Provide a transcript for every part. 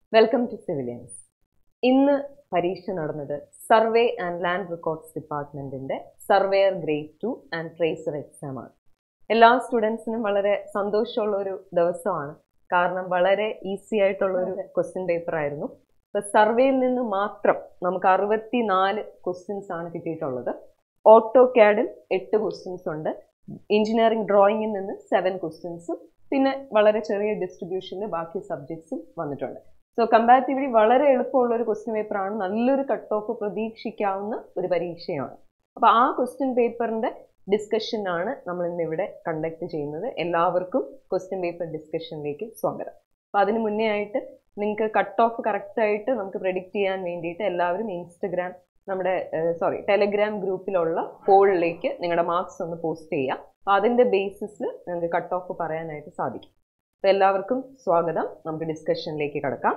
Welcome to civilians ഇന്ന് പരീക്ഷ നടന്നത് സർവേ ആൻഡ് ലാൻഡ് റെക്കോർഡ്സ് ഡിപ്പാർട്ട്മെന്റിന്റെ surveyor grade two and tracer exam ആണ് എല്ലാ സ്റ്റുഡൻസിനും വളരെ സന്തോഷമുള്ള ഒരു ദിവസമാണ് കാരണം വളരെ ഈസി ആയിട്ടുള്ള ഒരു ക്വസ്റ്റ്യൻ പേപ്പർ ആയിരുന്നു ഇപ്പൊ സർവേയിൽ നിന്ന് മാത്രം നമുക്ക് അറുപത്തി നാല് ക്വസ്റ്റ്യൻസ് ആണ് കിട്ടിയിട്ടുള്ളത് ഓട്ടോ ക്യാഡിൽ എട്ട് ക്വസ്റ്റ്യൻസ് ഉണ്ട് എഞ്ചിനീയറിംഗ് ഡ്രോയിങ്ങിൽ നിന്ന് സെവൻ ക്വസ്റ്റ്യൻസും പിന്നെ വളരെ ചെറിയ ഡിസ്ട്രിബ്യൂഷനിൽ ബാക്കി സബ്ജക്ട്സും വന്നിട്ടുണ്ട് സോ കമ്പാരിറ്റീവ്ലി വളരെ എളുപ്പമുള്ള ഒരു ക്വസ്റ്റ്യൻ പേപ്പർ ആണ് നല്ലൊരു കട്ട് ഓഫ് പ്രതീക്ഷിക്കാവുന്ന ഒരു പരീക്ഷയാണ് അപ്പൊ ആ ക്വസ്റ്റ്യൻ പേപ്പറിന്റെ ഡിസ്കഷൻ ആണ് നമ്മൾ ഇന്ന് ഇവിടെ കണ്ടക്ട് ചെയ്യുന്നത് എല്ലാവർക്കും ക്വസ്റ്റ്യൻ പേപ്പർ ഡിസ്കഷനിലേക്ക് സ്വാഗതം അപ്പൊ അതിന് മുന്നേ ആയിട്ട് നിങ്ങൾക്ക് കട്ട് ഓഫ് കറക്റ്റ് ആയിട്ട് നമുക്ക് പ്രെഡിക്റ്റ് ചെയ്യാൻ വേണ്ടിയിട്ട് എല്ലാവരും ഇൻസ്റ്റഗ്രാം നമ്മുടെ സോറി ടെലഗ്രാം ഗ്രൂപ്പിലുള്ള പോളിലേക്ക് നിങ്ങളുടെ മാർക്സ് ഒന്ന് പോസ്റ്റ് ചെയ്യുക അപ്പൊ അതിന്റെ ബേസിസിൽ നിങ്ങൾക്ക് കട്ട് ഓഫ് പറയാനായിട്ട് സാധിക്കും അപ്പൊ എല്ലാവർക്കും സ്വാഗതം നമുക്ക് ഡിസ്കഷനിലേക്ക് കടക്കാം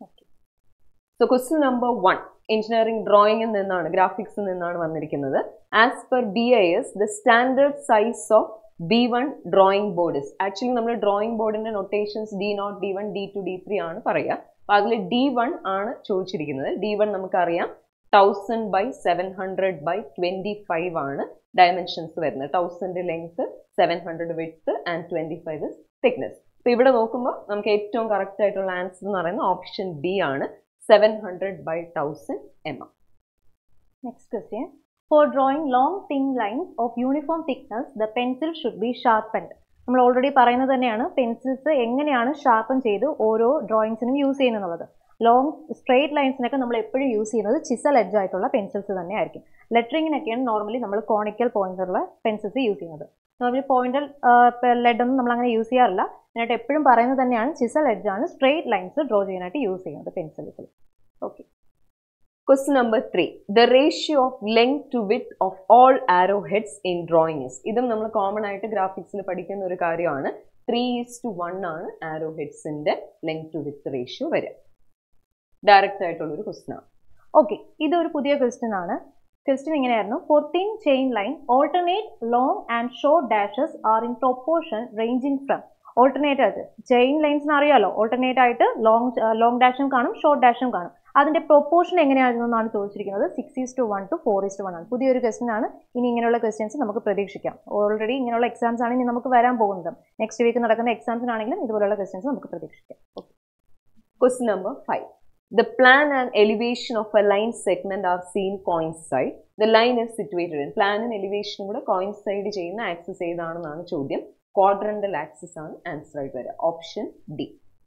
so question number one engineering ഡ്രോയിങ്ങിൽ നിന്നാണ് ഗ്രാഫിക്സിൽ നിന്നാണ് വന്നിരിക്കുന്നത് as per B I S the standard size of B one drawing board is actually നമ്മൾ ഡ്രോയിങ് ബോർഡിന്റെ notations denote D one D two D three ആണ് പറയുക അപ്പൊ അതിൽ ഡി വൺ ആണ് ചോദിച്ചിരിക്കുന്നത് ഡി വൺ നമുക്കറിയാം thousand by seven hundred by twenty five ആണ് ഡയമെൻഷൻസ് വരുന്നത് thousand length seven hundred width and twenty five is thickness അപ്പൊ ഇവിടെ നോക്കുമ്പോൾ നമുക്ക് ഏറ്റവും കറക്റ്റ് ആയിട്ടുള്ള ആൻസർ എന്ന് പറയുന്നത് ഓപ്ഷൻ ബി ആണ് seven hundred by thousand M M Next question. For drawing long thin lines of uniform thickness, the pencil should be sharpened. നമ്മൾ ഓൾറെഡി പറയുന്നത് തന്നെയാണ് പെൻസിൽസ് എങ്ങനെയാണ് ഷാർപ്പൻ ചെയ്ത് ഓരോ ഡ്രോയിങ്സിനും യൂസ് ചെയ്യുന്നത് ലോങ് സ്ട്രെയിറ്റ് ലൈൻസിനൊക്കെ നമ്മൾ എപ്പോഴും യൂസ് ചെയ്യുന്നത് ചിസൽ എഡ്ജ് ആയിട്ടുള്ള പെൻസിൽസ് തന്നെ ആയിരിക്കും ലെറ്ററിങ്ങിനൊക്കെയാണ് നോർമലി നമ്മൾ കോണിക്കൽ പോയിന്റുള്ള പെൻസിൽസ് യൂസ് ചെയ്യുന്നത് നോർമലി പോയിന്റൽ ലെഡ് ഒന്നും നമ്മൾ അങ്ങനെ യൂസ് ചെയ്യാറില്ല എന്നിട്ട് എപ്പോഴും പറയുന്നത് തന്നെയാണ് ചിസൽ എഡ്ജ് ആണ് സ്ട്രെയിറ്റ് ലൈൻസ് ഡ്രോ ചെയ്യാനായിട്ട് യൂസ് ചെയ്യുന്നത് പെൻസിൽസിൽ okay Question number three. The ratio of length to width of all arrowheads in drawing is. ഇതും നമ്മൾ കോമൺ ആയിട്ട് ഗ്രാഫിക്സിൽ പഠിക്കുന്ന ഒരു കാര്യമാണ് ത്രീ ഈസ് ടു വൺ ആണ് ആരോ ഹെഡ്സിന്റെ ലെങ്ത് ടു വിത്ത് റേഷ്യോ വരിക ഡയറക്റ്റ് ആയിട്ടുള്ള ഒരു ക്വസ്റ്റൻ ആണ് ഓക്കെ ഇതൊരു പുതിയ ക്വസ്റ്റ്യൻ ആണ് ക്വസ്റ്റ്യൻ ഇങ്ങനെയായിരുന്നു fourteen chain line alternate long and short dashes are in proportion ranging from alternate ആയിട്ട് ചെയിൻ ലൈൻസിന് അറിയാലോ ഓൾട്ടർനേറ്റ് ആയിട്ട് ലോങ് ലോങ് ഡാഷും കാണും ഷോർട്ട് ഡാഷും കാണും അതിന്റെ പ്രൊപ്പോർഷൻ എങ്ങനെയായിരുന്നു എന്നാണ് ചോദിച്ചിരിക്കുന്നത് six is to one to four is to one ആണ് പുതിയൊരു ക്വസ്റ്റൻ ആണ് ഇനി ഇങ്ങനെയുള്ള ക്വസ്റ്റ്യൻസ് നമുക്ക് പ്രതീക്ഷിക്കാം ഓൾറെഡി ഇങ്ങനെയുള്ള എക്സാംസ് ആണ് ഇനി നമുക്ക് വരാൻ പോകുന്നത് നെക്സ്റ്റ് വീക്ക് നടക്കുന്ന എക്സാംസിനാണെങ്കിലും ഇതുപോലുള്ള ക്വസ്റ്റ്യൻസ് നമുക്ക് പ്രതീക്ഷിക്കാം Question number five. The plan and elevation of a line segment are seen coincide. The line is situated in plan and elevation കൂടെ coincide ചെയ്യുന്ന ആക്സസ് ഏതാണെന്നാണ് ചോദ്യം ക്വാഡ്രന്റൽ ആക്സിസ് ആണ് ആൻസർ ആയിട്ട് വരിക option D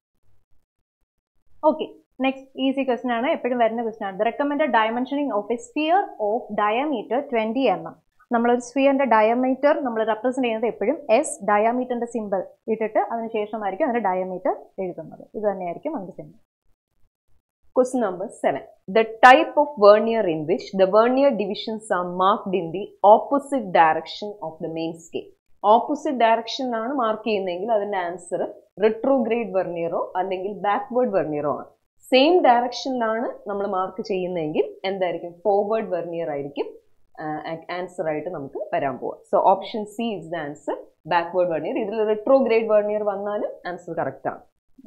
okay next easy question ആണ് എപ്പോഴും വരുന്ന ക്വസ്റ്റൻ ആണ് the recommended dimensioning of a sphere of diameter twenty M M നമ്മളൊരു സ്ഫിയറിന്റെ ഡയമീറ്റർ നമ്മൾ റെപ്രസെന്റ് ചെയ്യുന്നത് എപ്പോഴും എസ് ഡയമീറ്ററിന്റെ സിമ്പിൾ ഇട്ടിട്ട് അതിനുശേഷമായിരിക്കും അതിന്റെ ഡയമീറ്റർ എഴുതുന്നത് ഇത് തന്നെയായിരിക്കും അതിന്റെ simple Question number seven. The type of vernier in which the vernier divisions are marked in the opposite direction of the main scale. Opposite ഡയറക്ഷനിലാണ് മാർക്ക് ചെയ്യുന്നതെങ്കിൽ അതിന്റെ ആൻസർ റിട്രോഗ്രേഡ് വെർണിയറോ അല്ലെങ്കിൽ ബാക്ക്വേർഡ് വെർണിയറോ ആണ് സെയിം ഡയറക്ഷനിലാണ് നമ്മൾ മാർക്ക് ചെയ്യുന്നതെങ്കിൽ എന്തായിരിക്കും ഫോർവേഡ് വെർണിയർ ആയിരിക്കും answer ആയിട്ട് നമുക്ക് വരാൻ പോവുക so option C is the answer backward vernier ഇതിൽ റിട്രോഗ്രേഡ് വെർണിയർ വന്നാലും ആൻസർ കറക്റ്റ് ആണ്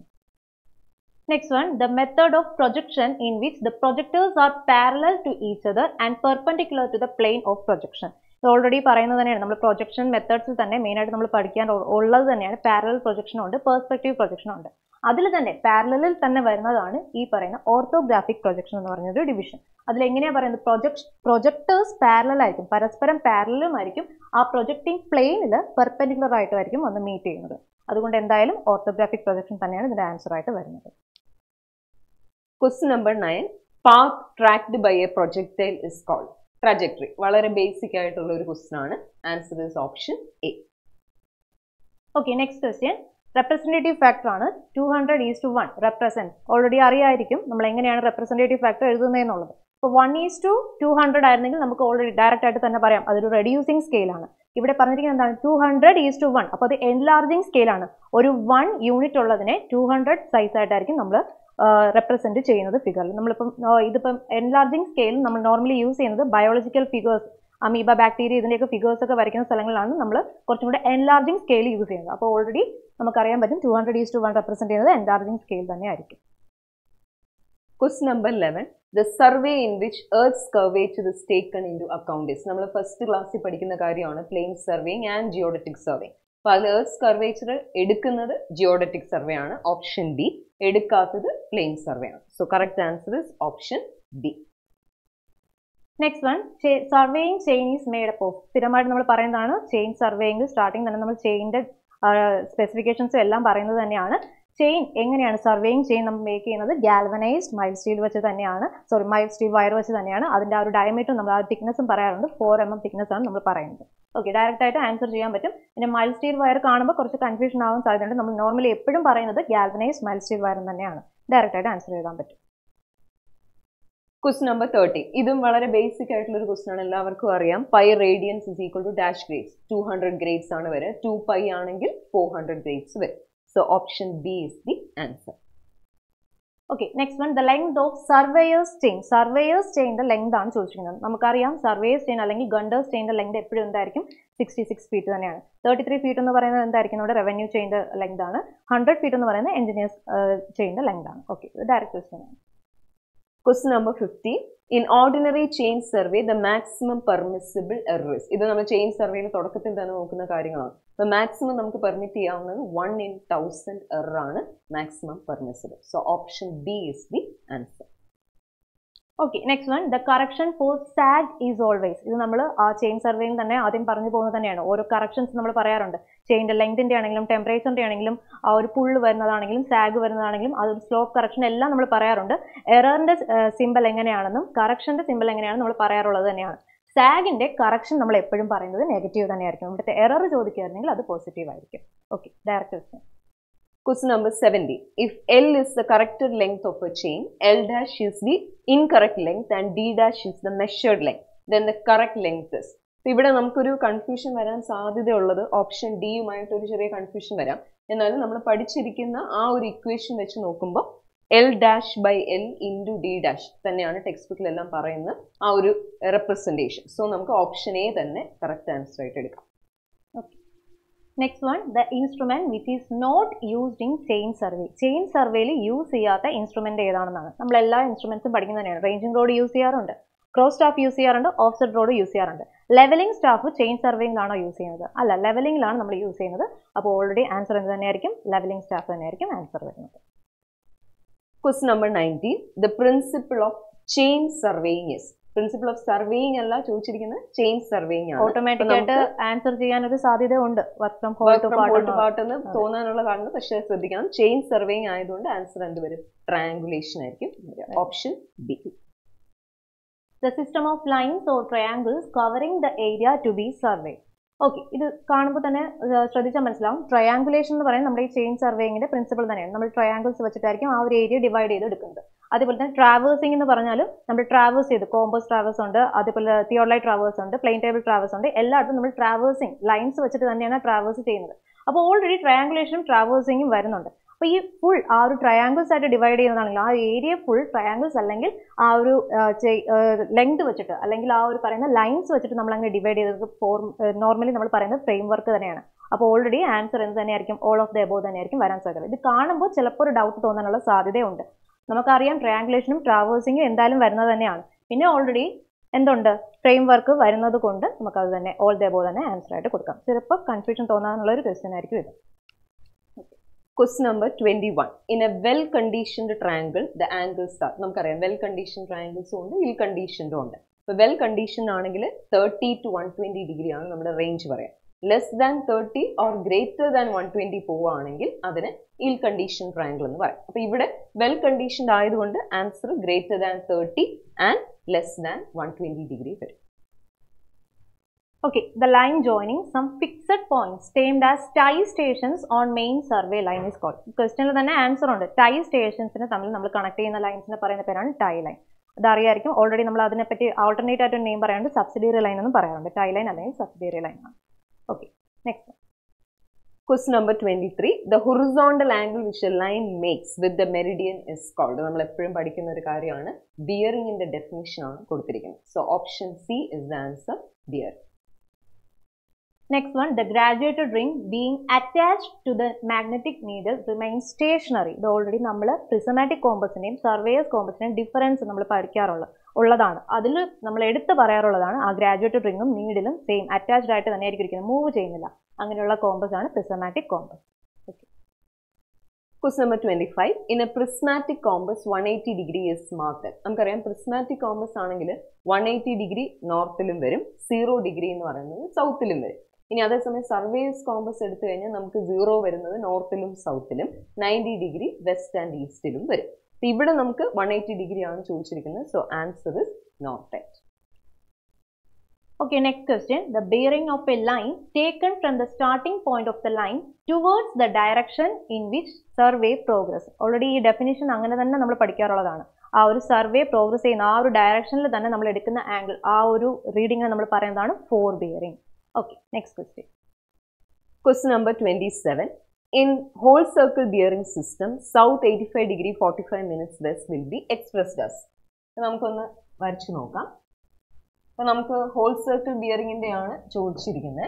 Next one, the method of projection in which the projectors are parallel to each other and perpendicular to the plane of projection. ഇത് already പറയുന്നത് തന്നെയാണ് നമ്മൾ projection മെത്തേഡ്സിൽ തന്നെ main ആയിട്ട് നമ്മൾ പഠിക്കാൻ ഉ- ഉള്ളത് തന്നെയാണ് പാരലൽ പ്രൊജക്ഷൻ ഉണ്ട് പെർസ്പെക്റ്റീവ് പ്രൊജക്ഷൻ ഉണ്ട് അതിൽ തന്നെ പാരലലിൽ തന്നെ വരുന്നതാണ് ഈ പറയുന്ന ഓർത്തോഗ്രാഫിക് പ്രൊജക്ഷൻ എന്ന് പറഞ്ഞൊരു ഡിവിഷൻ അതിൽ എങ്ങനെയാ പറയുന്നത് പ്രൊജക്ട് പ്രൊജക്ടേഴ്സ് പാരലൽ ആയിരിക്കും പരസ്പരം പാരലലും ആയിരിക്കും ആ പ്രൊജക്ടിങ് പ്ലെയിനിൽ പെർപെൻഡിക്കുലർ ആയിട്ടുമായിരിക്കും വന്ന് മീറ്റ് ചെയ്യുന്നത് അതുകൊണ്ട് എന്തായാലും ഓർത്തോഗ്രാഫിക് പ്രൊജക്ഷൻ തന്നെയാണ് ഇതിന്റെ ആൻസർ ആയിട്ട് വരുന്നത് question number nine path tracked by a projectile is called trajectory വളരെ ബേസിക് ആയിട്ടുള്ള ഒരു ക്വസ്റ്റ്യൻ ആണ് answer is option A okay next question representative factor ആണ് two hundred is to one represent already അറിയായിരിക്കും നമ്മൾ എങ്ങനെയാണ് റെപ്രസെൻറ്റേറ്റീവ് ഫാക്ടർ എഴുതുന്നതെന്നുള്ളത് ഇപ്പോൾ one is to two hundred ആയിരുന്നെങ്കിൽ നമുക്ക് ഓൾറെഡി ഡയറക്റ്റ് ആയിട്ട് തന്നെ പറയാം അതൊരു റെഡ്യൂസിങ് സ്കെയിലാണ് ഇവിടെ പറഞ്ഞിരിക്കുന്നത് എന്താണ് two hundred is to one അപ്പോൾ അത് എൻലാർജിങ് സ്കെയിലാണ് ഒരു വൺ യൂണിറ്റ് ഉള്ളതിനെ ടു ഹൺഡ്രഡ് സൈസ് ആയിട്ടായിരിക്കും നമ്മൾ റെപ്രസെന്റ് ചെയ്യുന്നത് ഫിഗറിൽ നമ്മളിപ്പം ആ, ഇതിപ്പം എൻലാർജിങ് സ്കെയിൽ നമ്മൾ നോർമലി യൂസ് ചെയ്യുന്നത് ബയോളജിക്കൽ ഫിഗേഴ്സ് അമീബ ബാക്ടീരിയ ഇതിന്റെയൊക്കെ ഫിഗേഴ്സ് ഒക്കെ വരയ്ക്കുന്ന സ്ഥലങ്ങളിലാണ് നമ്മൾ കുറച്ചും കൂടെ എൻലാർജിങ് സ്കെയിൽ യൂസ് ചെയ്യുന്നത് അപ്പോൾ ഓൾറെഡി നമുക്കറിയാൻ പറ്റും two hundred is to one represent ചെയ്യുന്നത് എൻലാർജിങ് സ്കെയിൽ തന്നെ ആയിരിക്കും Question number 11. The survey in which Earth's curvature is taken into account is നമ്മൾ ഫസ്റ്റ് ക്ലാസ്സിൽ പഠിക്കുന്ന കാര്യമാണ് plane surveying and geodetic survey അപ്പൊ അതിൽ എർത്ത് കർവേച്ചർ എടുക്കുന്നത് ജിയോഡറ്റിക് സർവേ ആണ് ഓപ്ഷൻ ബി എടുക്കാത്തത് പ്ലെയിൻ സർവേ ആണ് so correct answer is option B next one surveying chain is made up of സ്ഥിരമായിട്ട് നമ്മൾ പറയുന്നതാണ് ചെയിൻ സർവേയിങ് സ്റ്റാർട്ടിങ് തന്നെ നമ്മൾ ചെയിൻ്റെ സ്പെസിഫിക്കേഷൻസും എല്ലാം പറയുന്നത് തന്നെയാണ് ചെയിൻ എങ്ങനെയാണ് സർവേയിങ് ചെയിൻ നമ്മൾ മേക്ക് ചെയ്യുന്നത് ഗാൽവനൈസ്ഡ് മൈൽ സ്റ്റീൽ വെച്ച് തന്നെയാണ് സോറി മൈൽ സ്റ്റീൽ വയർ വെച്ച് തന്നെയാണ് അതിൻ്റെ ആ ഒരു ഡയമീറ്റർ നമ്മൾ ആ തിക്നെസ്സും പറയാറുണ്ട് ഫോർ എം എം തിക്നെസ് ആണ് നമ്മൾ പറയുന്നത് ഓക്കെ ഡയറക്റ്റ് ആയിട്ട് ആൻസർ ചെയ്യാൻ പറ്റും പിന്നെ മൈൽ സ്റ്റീൽ വയർ കാണുമ്പോൾ കുറച്ച് കൺഫ്യൂഷൻ ആവാൻ സാധ്യതയുണ്ട് നമ്മൾ നോർമലി എപ്പോഴും പറയുന്നത് ഗാൽവനൈസ്ഡ് മൈൽ സ്റ്റീൽ വയർ തന്നെയാണ് ഡയറക്റ്റ് ആയിട്ട് ആൻസർ എഴുതാൻ പറ്റും ക്വസ്റ്റ് നമ്പർ തേർട്ടി ഇതും വളരെ ബേസിക് ആയിട്ടുള്ള ഒരു ക്വസ്റ്റൻ ആണ് എല്ലാവർക്കും അറിയാം pi radians is equal to dash grades two hundred grades ആണ് വരെ ടു പൈ ആണെങ്കിൽ ഫോർ ഹൺഡ്രഡ് ഗ്രേഡ്സ് വരും so option B is the answer okay next one the length of surveyor's chain surveyor's ചെയിൻ്റെ length ആണ് ചോദിച്ചിരിക്കുന്നത് നമുക്കറിയാം surveyor's chain അല്ലെങ്കിൽ Gunter's ചെയിൻ്റെ ലെങ്ത് എപ്പോഴും എന്തായിരിക്കും സിക്സ്റ്റി സിക്സ് ഫീറ്റ് തന്നെയാണ് തേർട്ടി ത്രീ ഫീറ്റ് എന്ന് പറയുന്നത് എന്തായിരിക്കും നമ്മുടെ റവന്യൂ ചെയിൻ്റെ ലെങ്ത് ആണ് ഹൺഡ്രഡ് ഫീറ്റ് എന്ന് പറയുന്നത് എഞ്ചിനീയേഴ്സ് ചെയിൻ്റെ ലെങ്ത് ആണ് ഓക്കെ ഇത് ഡയറക്റ്റ് ക്വസ്റ്റ്യൻ ആണ് quest number fifty in ordinary chain survey the maximum permissible errors ഇത് നമ്മൾ ചെയിൻ സർവേയിൽ തുടക്കത്തിൽ തന്നെ നോക്കുന്ന കാര്യങ്ങളാണ് അപ്പോൾ മാക്സിമം നമുക്ക് പെർമിറ്റ് ചെയ്യാവുന്നത് വൺ ഇൻ തൗസൻഡ് എറർ ആണ് maximum permissible so option B is the answer okay next one the correction for sag is always ഇത് നമ്മൾ ആ ചെയിൻ സർവേയിൽ തന്നെ ആദ്യം പറഞ്ഞു പോകുന്നത് തന്നെയാണ് ഓരോ കറക്ഷൻസ് നമ്മൾ പറയാറുണ്ട് ചെയിൻ്റെ ലെങ്തിൻ്റെ ആണെങ്കിലും ടെമ്പറേച്ചറിൻ്റെ ആണെങ്കിലും ആ ഒരു പുള്ള് വരുന്നതാണെങ്കിലും സാഗ് വരുന്നതാണെങ്കിലും അതൊരു സ്ലോപ്പ് കറക്ഷൻ എല്ലാം നമ്മൾ പറയാറുണ്ട് എററിൻ്റെ സിമ്പിൾ എങ്ങനെയാണെന്നും കറക്ഷൻ്റെ സിമ്പിൾ എങ്ങനെയാണെന്ന് നമ്മൾ പറയാറുള്ളത് തന്നെയാണ് സാഗിൻ്റെ കറക്ഷൻ നമ്മൾ എപ്പോഴും പറയുന്നത് നെഗറ്റീവ് തന്നെയായിരിക്കും ഇവിടുത്തെ എറർ ചോദിക്കുകയായിരുന്നെങ്കിൽ അത് പോസിറ്റീവ് ആയിരിക്കും okay direct question Question number 70. If L is the corrected length of a chain, L dash is the incorrect length and D dash is the measured length, then the correct length is. ഇവിടെ നമുക്കൊരു confusion വരാൻ സാധ്യതയുള്ളത് option ഡിയുമായിട്ട് ഒരു ചെറിയ confusion വരാം എന്നാലും നമ്മൾ പഠിച്ചിരിക്കുന്ന ആ ഒരു ഇക്വേഷൻ വെച്ച് നോക്കുമ്പോൾ L dash by L into D dash തന്നെയാണ് ടെക്സ്റ്റ് ബുക്കിലെല്ലാം പറയുന്ന ആ ഒരു റെപ്രസെൻറ്റേഷൻ സോ നമുക്ക് ഓപ്ഷൻ എ തന്നെ കറക്റ്റ് ആൻസർ ആയിട്ട് എടുക്കാം next one the instrument which is not used in chain survey chain സർവേയിൽ യൂസ് ചെയ്യാത്ത ഇൻസ്ട്രുമെന്റ് ഏതാണെന്നാണ് നമ്മൾ എല്ലാ ഇൻസ്ട്രുമെന്റ്സും പഠിക്കുന്നത് തന്നെയാണ് റേഞ്ചിങ് റോഡ് യൂസ് ചെയ്യാറുണ്ട് ക്രോസ് സ്റ്റാഫ് യൂസ് ചെയ്യാറുണ്ട് ഓഫ്സെറ്റ് റോഡ് യൂസ് ചെയ്യാറുണ്ട് ലെവലിംഗ് സ്റ്റാഫ് ചെയിൻ സർവേയിലാണോ യൂസ് ചെയ്യുന്നത് അല്ല ലെവലിംഗിലാണ് നമ്മൾ യൂസ് ചെയ്യുന്നത് അപ്പോൾ ഓൾറെഡി ആൻസർ എന്ത് തന്നെയായിരിക്കും ലെവലിംഗ് സ്റ്റാഫ് തന്നെയായിരിക്കും ആൻസർ വരുന്നത് quest number nineteen the principle of chain surveying is principle of surveying അല്ല ചോദിച്ചിരിക്കുന്നത് ചെയിൻ സർവേയിങ് ആണ് ഓട്ടോമാറ്റിക് ആയിട്ട് ആൻസർ ചെയ്യാൻ ഒരു സാധ്യത ഉണ്ട് work from whole work to from whole to part part എന്ന് തോന്നാനുള്ള കാരണം പക്ഷേ ശ്രദ്ധിക്കണം ചെയിൻ സർവേയിങ് ആയതുകൊണ്ട് ആൻസർ എന്ത് വരും ട്രയാങ്കുലേഷൻ ആയിരിക്കും option B the system of lines or triangles covering the area to be surveyed. Okay ഇത് കാണുമ്പോൾ തന്നെ ഏർ ശ്രദ്ധിച്ചാൽ മനസ്സിലാവും ട്രയാങ്കുലേഷൻ എന്ന് പറയുന്നത് നമ്മുടെ ഈ ചെയിൻ സർവേയിങ്ങിന്റെ പ്രിൻസിപ്പിൾ തന്നെയാണ് നമ്മൾ ട്രയാങ്കിൾസ് വെച്ചിട്ടായിരിക്കും ആ ഒരു ഏരിയ ഡിവൈഡ് ചെയ്ത് എടുക്കുന്നത് അതുപോലെ തന്നെ ട്രാവേഴ്സിംഗ് എന്ന് പറഞ്ഞാലും നമ്മൾ ട്രാവേഴ്സ് ചെയ്ത് കോമ്പോസ് ട്രാവേഴ്സ് ഉണ്ട് അതുപോലെ തിയോളൈ ട്രാവേഴ്സ് ഉണ്ട് പ്ലെയിൻ ടേബിൾ ട്രാവേഴ്സ് ഉണ്ട് എല്ലായിടത്തും നമ്മൾ ട്രാവേഴ്സിംഗ് ലൈൻസ് വെച്ചിട്ട് തന്നെയാണ് ട്രാവേഴ്സ് ചെയ്യുന്നത് അപ്പോൾ ഓൾറെഡി ട്രയാങ്കുലേഷനും ട്രാവേഴ്സിംഗും വരുന്നുണ്ട് അപ്പോൾ ഈ ഫുൾ ആ ഒരു ട്രയാങ്കിൾസ് ആയിട്ട് ഡിവൈഡ് ചെയ്യുന്നതാണെങ്കിൽ ആ ഏരിയ ഫുൾ ട്രയാങ്കിൾസ് അല്ലെങ്കിൽ ആ ഒരു ലെങ്ത് വെച്ചിട്ട് അല്ലെങ്കിൽ ആ ഒരു പറയുന്ന ലൈൻസ് വെച്ചിട്ട് നമ്മൾ അങ്ങനെ ഡിവൈഡ് ചെയ്തത് ഫോർം നോർമലി നമ്മൾ പറയുന്നത് ഫ്രെയിം വർക്ക് തന്നെയാണ് അപ്പോൾ ഓൾറെഡി ആൻസർ എന്ത് തന്നെയായിരിക്കും ഓൾ ഓഫ് ദ എബോ തന്നെയായിരിക്കും വരാൻ സാധ്യത ഇത് കാണുമ്പോൾ ചിലപ്പോൾ ഒരു ഡൗട്ട് തോന്നാനുള്ള സാധ്യതയുണ്ട് നമുക്കറിയാം ട്രയാങ്കുലേഷനും ട്രാവേഴ്സിങ്ങും എന്തായാലും വരുന്നത് തന്നെയാണ് പിന്നെ ഓൾറെഡി എന്തുണ്ട് ഫ്രെയിം വർക്ക് വരുന്നത് കൊണ്ട് നമുക്കത് തന്നെ ഓൾ ദ എബോ തന്നെ ആൻസർ ആയിട്ട് കൊടുക്കാം ചിലപ്പോൾ കൺഫ്യൂഷൻ തോന്നാനുള്ള ഒരു ക്വസ്റ്റ്യൻ ആയിരിക്കും ഇത് quest number twenty one in a well conditioned triangle the angles are നമുക്കറിയാം വെൽ കണ്ടീഷൻ ട്രയാങ്കിൾസും ഉണ്ട് ഇൽ കണ്ടീഷൻഡും ഉണ്ട് ഇപ്പോൾ വെൽ കണ്ടീഷൻ ആണെങ്കിൽ thirty to one twenty degree ആണ് നമ്മുടെ റേഞ്ച് പറയാം less than thirty or greater than one twenty പോവുകയാണെങ്കിൽ അതിന് ഇൽ കണ്ടീഷൻ ട്രയാങ്കിൾ എന്ന് പറയും അപ്പോൾ ഇവിടെ വെൽ കണ്ടീഷൻഡ് ആയതുകൊണ്ട് answer greater than thirty and less than one twenty degree വരും Okay, the line joining some fixed points termed as tie stations on main survey line is called. ക്വസ്റ്റ്യനിൽ തന്നെ answer ഉണ്ട് tie സ്റ്റേഷൻസിനെ തമ്മിൽ നമ്മൾ connect ചെയ്യുന്ന ലൈൻസിനെ പറയുന്ന പേരാണ് ടൈ ലൈൻ അതറിയായിരിക്കും ഓൾറെഡി നമ്മൾ അതിനെപ്പറ്റി ആൾട്ടർനേറ്റ് ആയിട്ട് നെയിം പറയാറുണ്ട് സബ്സിഡിയറി ലൈൻ എന്നും പറയാറുണ്ട് ടൈ ലൈൻ അല്ലെങ്കിൽ സബ്സിഡിയറി ലൈൻ ആണ് okay next quest number twenty three the horizontal angle which a line makes with the meridian is called നമ്മൾ എപ്പോഴും പഠിക്കുന്ന ഒരു കാര്യമാണ് ബിയറിംഗിന്റെ ഡെഫിനിഷൻ ആണ് കൊടുത്തിരിക്കുന്നത് so option C is the answer bear Next one, the graduated ring being attached to the magnetic needle remains stationary. ഇത് already നമ്മൾ പ്രിസമാറ്റിക് കോമ്പസിനെയും സർവേയസ് കോമ്പസിനെയും ഡിഫറൻസ് നമ്മൾ പഠിക്കാറുള്ള ഉള്ളതാണ് അതിൽ നമ്മൾ എടുത്ത് പറയാറുള്ളതാണ് ആ ഗ്രാജുവേറ്റഡ് റിങ്ങും നീഡിലും സെയിം അറ്റാച്ച്ഡ് ആയിട്ട് തന്നെ ആയിരിക്കും ഇരിക്കുന്നത് മൂവ് ചെയ്യുന്നില്ല അങ്ങനെയുള്ള കോമ്പസ് ആണ് prismatic compass Question number 25. In a prismatic compass, 180 degree is marked. നമുക്കറിയാം prismatic compass ആണെങ്കിൽ 180 ഡിഗ്രി നോർത്തിലും വരും സീറോ ഡിഗ്രി എന്ന് പറയുന്നത് സൗത്തിലും വരും ഇനി അതേസമയം സർവേസ് കോമ്പസ് എടുത്തു കഴിഞ്ഞാൽ നമുക്ക് സീറോ വരുന്നത് നോർത്തിലും സൗത്തിലും നയൻറ്റി ഡിഗ്രി വെസ്റ്റ് ആൻഡ് ഈസ്റ്റിലും വരും അപ്പൊ ഇവിടെ നമുക്ക് വൺ എയ്റ്റി ഡിഗ്രി ആണ് ചോദിച്ചിരിക്കുന്നത് so answer is north at Okay, next question. The bearing of a line taken from the starting point of the line towards the direction in which survey progress. Already ഈ definition അങ്ങനെ തന്നെ നമ്മൾ പഠിക്കാറുള്ളതാണ് ആ ഒരു survey progress ചെയ്യുന്ന ആ ഒരു ഡയറക്ഷനിൽ തന്നെ നമ്മൾ എടുക്കുന്ന ആംഗിൾ ആ ഒരു റീഡിംഗ് നമ്മൾ പറയുന്നതാണ് fore bearing okay next question Question number 27. In whole circle bearing system, south 85 degree 45 minutes west will be expressed as. അപ്പൊ നമുക്കൊന്ന് വരച്ചു നോക്കാം അപ്പൊ നമുക്ക് ഹോൾ സർക്കിൾ ബിയറിംഗിന്റെ ആണ് ചോദിച്ചിരിക്കുന്നത്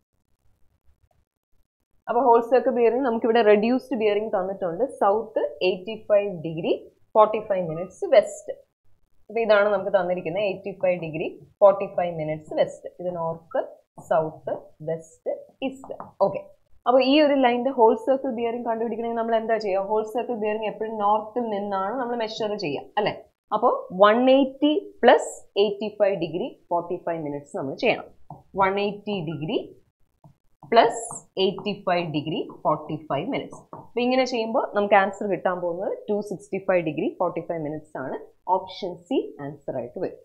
അപ്പൊ ഹോൾ സർക്കിൾ ബിയറിംഗ് നമുക്കിവിടെ റെഡ്യൂസ്ഡ് ബിയറിംഗ് തന്നിട്ടുണ്ട് south eighty five degree forty five minutes west അപ്പൊ ഇതാണ് നമുക്ക് തന്നിരിക്കുന്നത് eighty five degree forty five minutes west ഇത് north south west east okay അപ്പോൾ ഈ ഒരു ലൈനിന്റെ ഹോൾ സർക്കിൾ ബിയറിംഗ് കണ്ടുപിടിക്കണമെങ്കിൽ നമ്മൾ എന്താ ചെയ്യുക ഹോൾ സർക്കിൾ ബിയറിംഗ് എപ്പോഴും നോർത്തിൽ നിന്നാണ് നമ്മൾ മെഷർ ചെയ്യുക അല്ലെ അപ്പോൾ one eighty plus eighty five degree forty five minutes നമ്മൾ ചെയ്യണം one eighty degree plus eighty five degree forty five minutes അപ്പൊ ഇങ്ങനെ ചെയ്യുമ്പോൾ നമുക്ക് ആൻസർ കിട്ടാൻ പോകുന്നത് two sixty five degree forty five minutes ആണ് ഓപ്ഷൻ സി ആൻസർ ആയിട്ട് വരും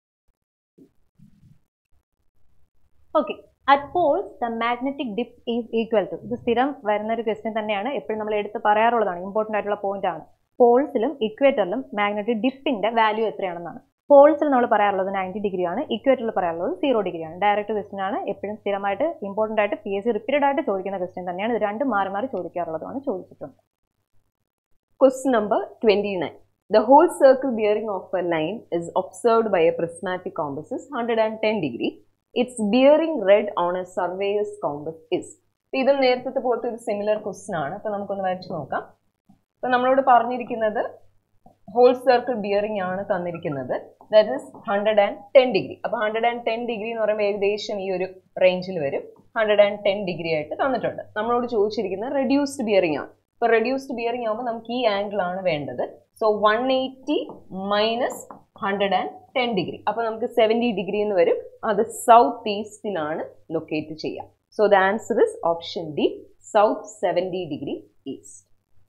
okay at poles the magnetic dip is equal to ഇത് സ്ഥിരം വരുന്ന ഒരു ക്വസ്റ്റ്യൻ തന്നെയാണ് എപ്പോഴും നമ്മൾ എടുത്ത് പറയാറുള്ളതാണ് ഇമ്പോർട്ടൻ്റ് ആയിട്ടുള്ള പോയിന്റ് ആണ് പോൾസിലും ഇക്വേറ്ററിലും മാഗ്നറ്റിക് ഡിപ്പിന്റെ വാല്യൂ എത്രയാണെന്നാണ് പോൾസിൽ നമ്മൾ പറയാറുള്ളത് നയൻറ്റി ഡിഗ്രി ആണ് ഇക്വേറ്ററിൽ പറയാറുള്ളത് സീറോ ഡിഗ്രി ആണ് ഡയറക്റ്റ് ക്വസ്റ്റ്യൻ ആണ് എപ്പോഴും സ്ഥിരമായിട്ട് ഇമ്പോർട്ടൻ്റ് ആയിട്ട് പി എസ് സി റിപ്പീറ്റഡ് ആയിട്ട് ചോദിക്കുന്ന ക്വസ്റ്റ്യൻ തന്നെയാണ് ഇത് രണ്ടും മാറി മാറി ചോദിക്കാറുള്ളതാണ് ചോദിച്ചിട്ടുണ്ട് Question number 29. The whole circle bearing of a line is observed by a prismatic compass is 110 degree. Its bearing read on a surveyor's compass is. ഇപ്പൊ ഇതും നേരത്തെ പോലത്തെ ഒരു സിമിലർ ക്വസ്റ്റ്യൻ ആണ് അപ്പൊ നമുക്കൊന്ന് വരച്ചു നോക്കാം അപ്പൊ നമ്മളോട് പറഞ്ഞിരിക്കുന്നത് ഹോൾ സർക്കിൾ ബിയറിംഗ് ആണ് തന്നിരിക്കുന്നത് that is hundred and ten degree അപ്പൊ ഹൺഡ്രഡ് ആൻഡ് ടെൻ ഡിഗ്രി എന്ന് പറയുമ്പോൾ ഏകദേശം ഈ ഒരു റേഞ്ചിൽ വരും ഹൺഡ്രഡ് ആൻഡ് ടെൻ ഡിഗ്രി ആയിട്ട് തന്നിട്ടുണ്ട് നമ്മളോട് ചോദിച്ചിരിക്കുന്നത് റെഡ്യൂസ്ഡ് ബിയറിംഗ് ആണ് ഇപ്പൊ റെഡ്യൂസ്ഡ് ബിയറിംഗ് ആകുമ്പോൾ നമുക്ക് ഈ ആംഗിൾ ആണ് വേണ്ടത് so one eighty minus hundred and ten degree അപ്പൊ നമുക്ക് സെവൻറ്റി ഡിഗ്രി എന്ന് വരും അത് സൗത്ത് ഈസ്റ്റിലാണ് ലൊക്കേറ്റ് ചെയ്യുക so the answer is option D south seventy degree east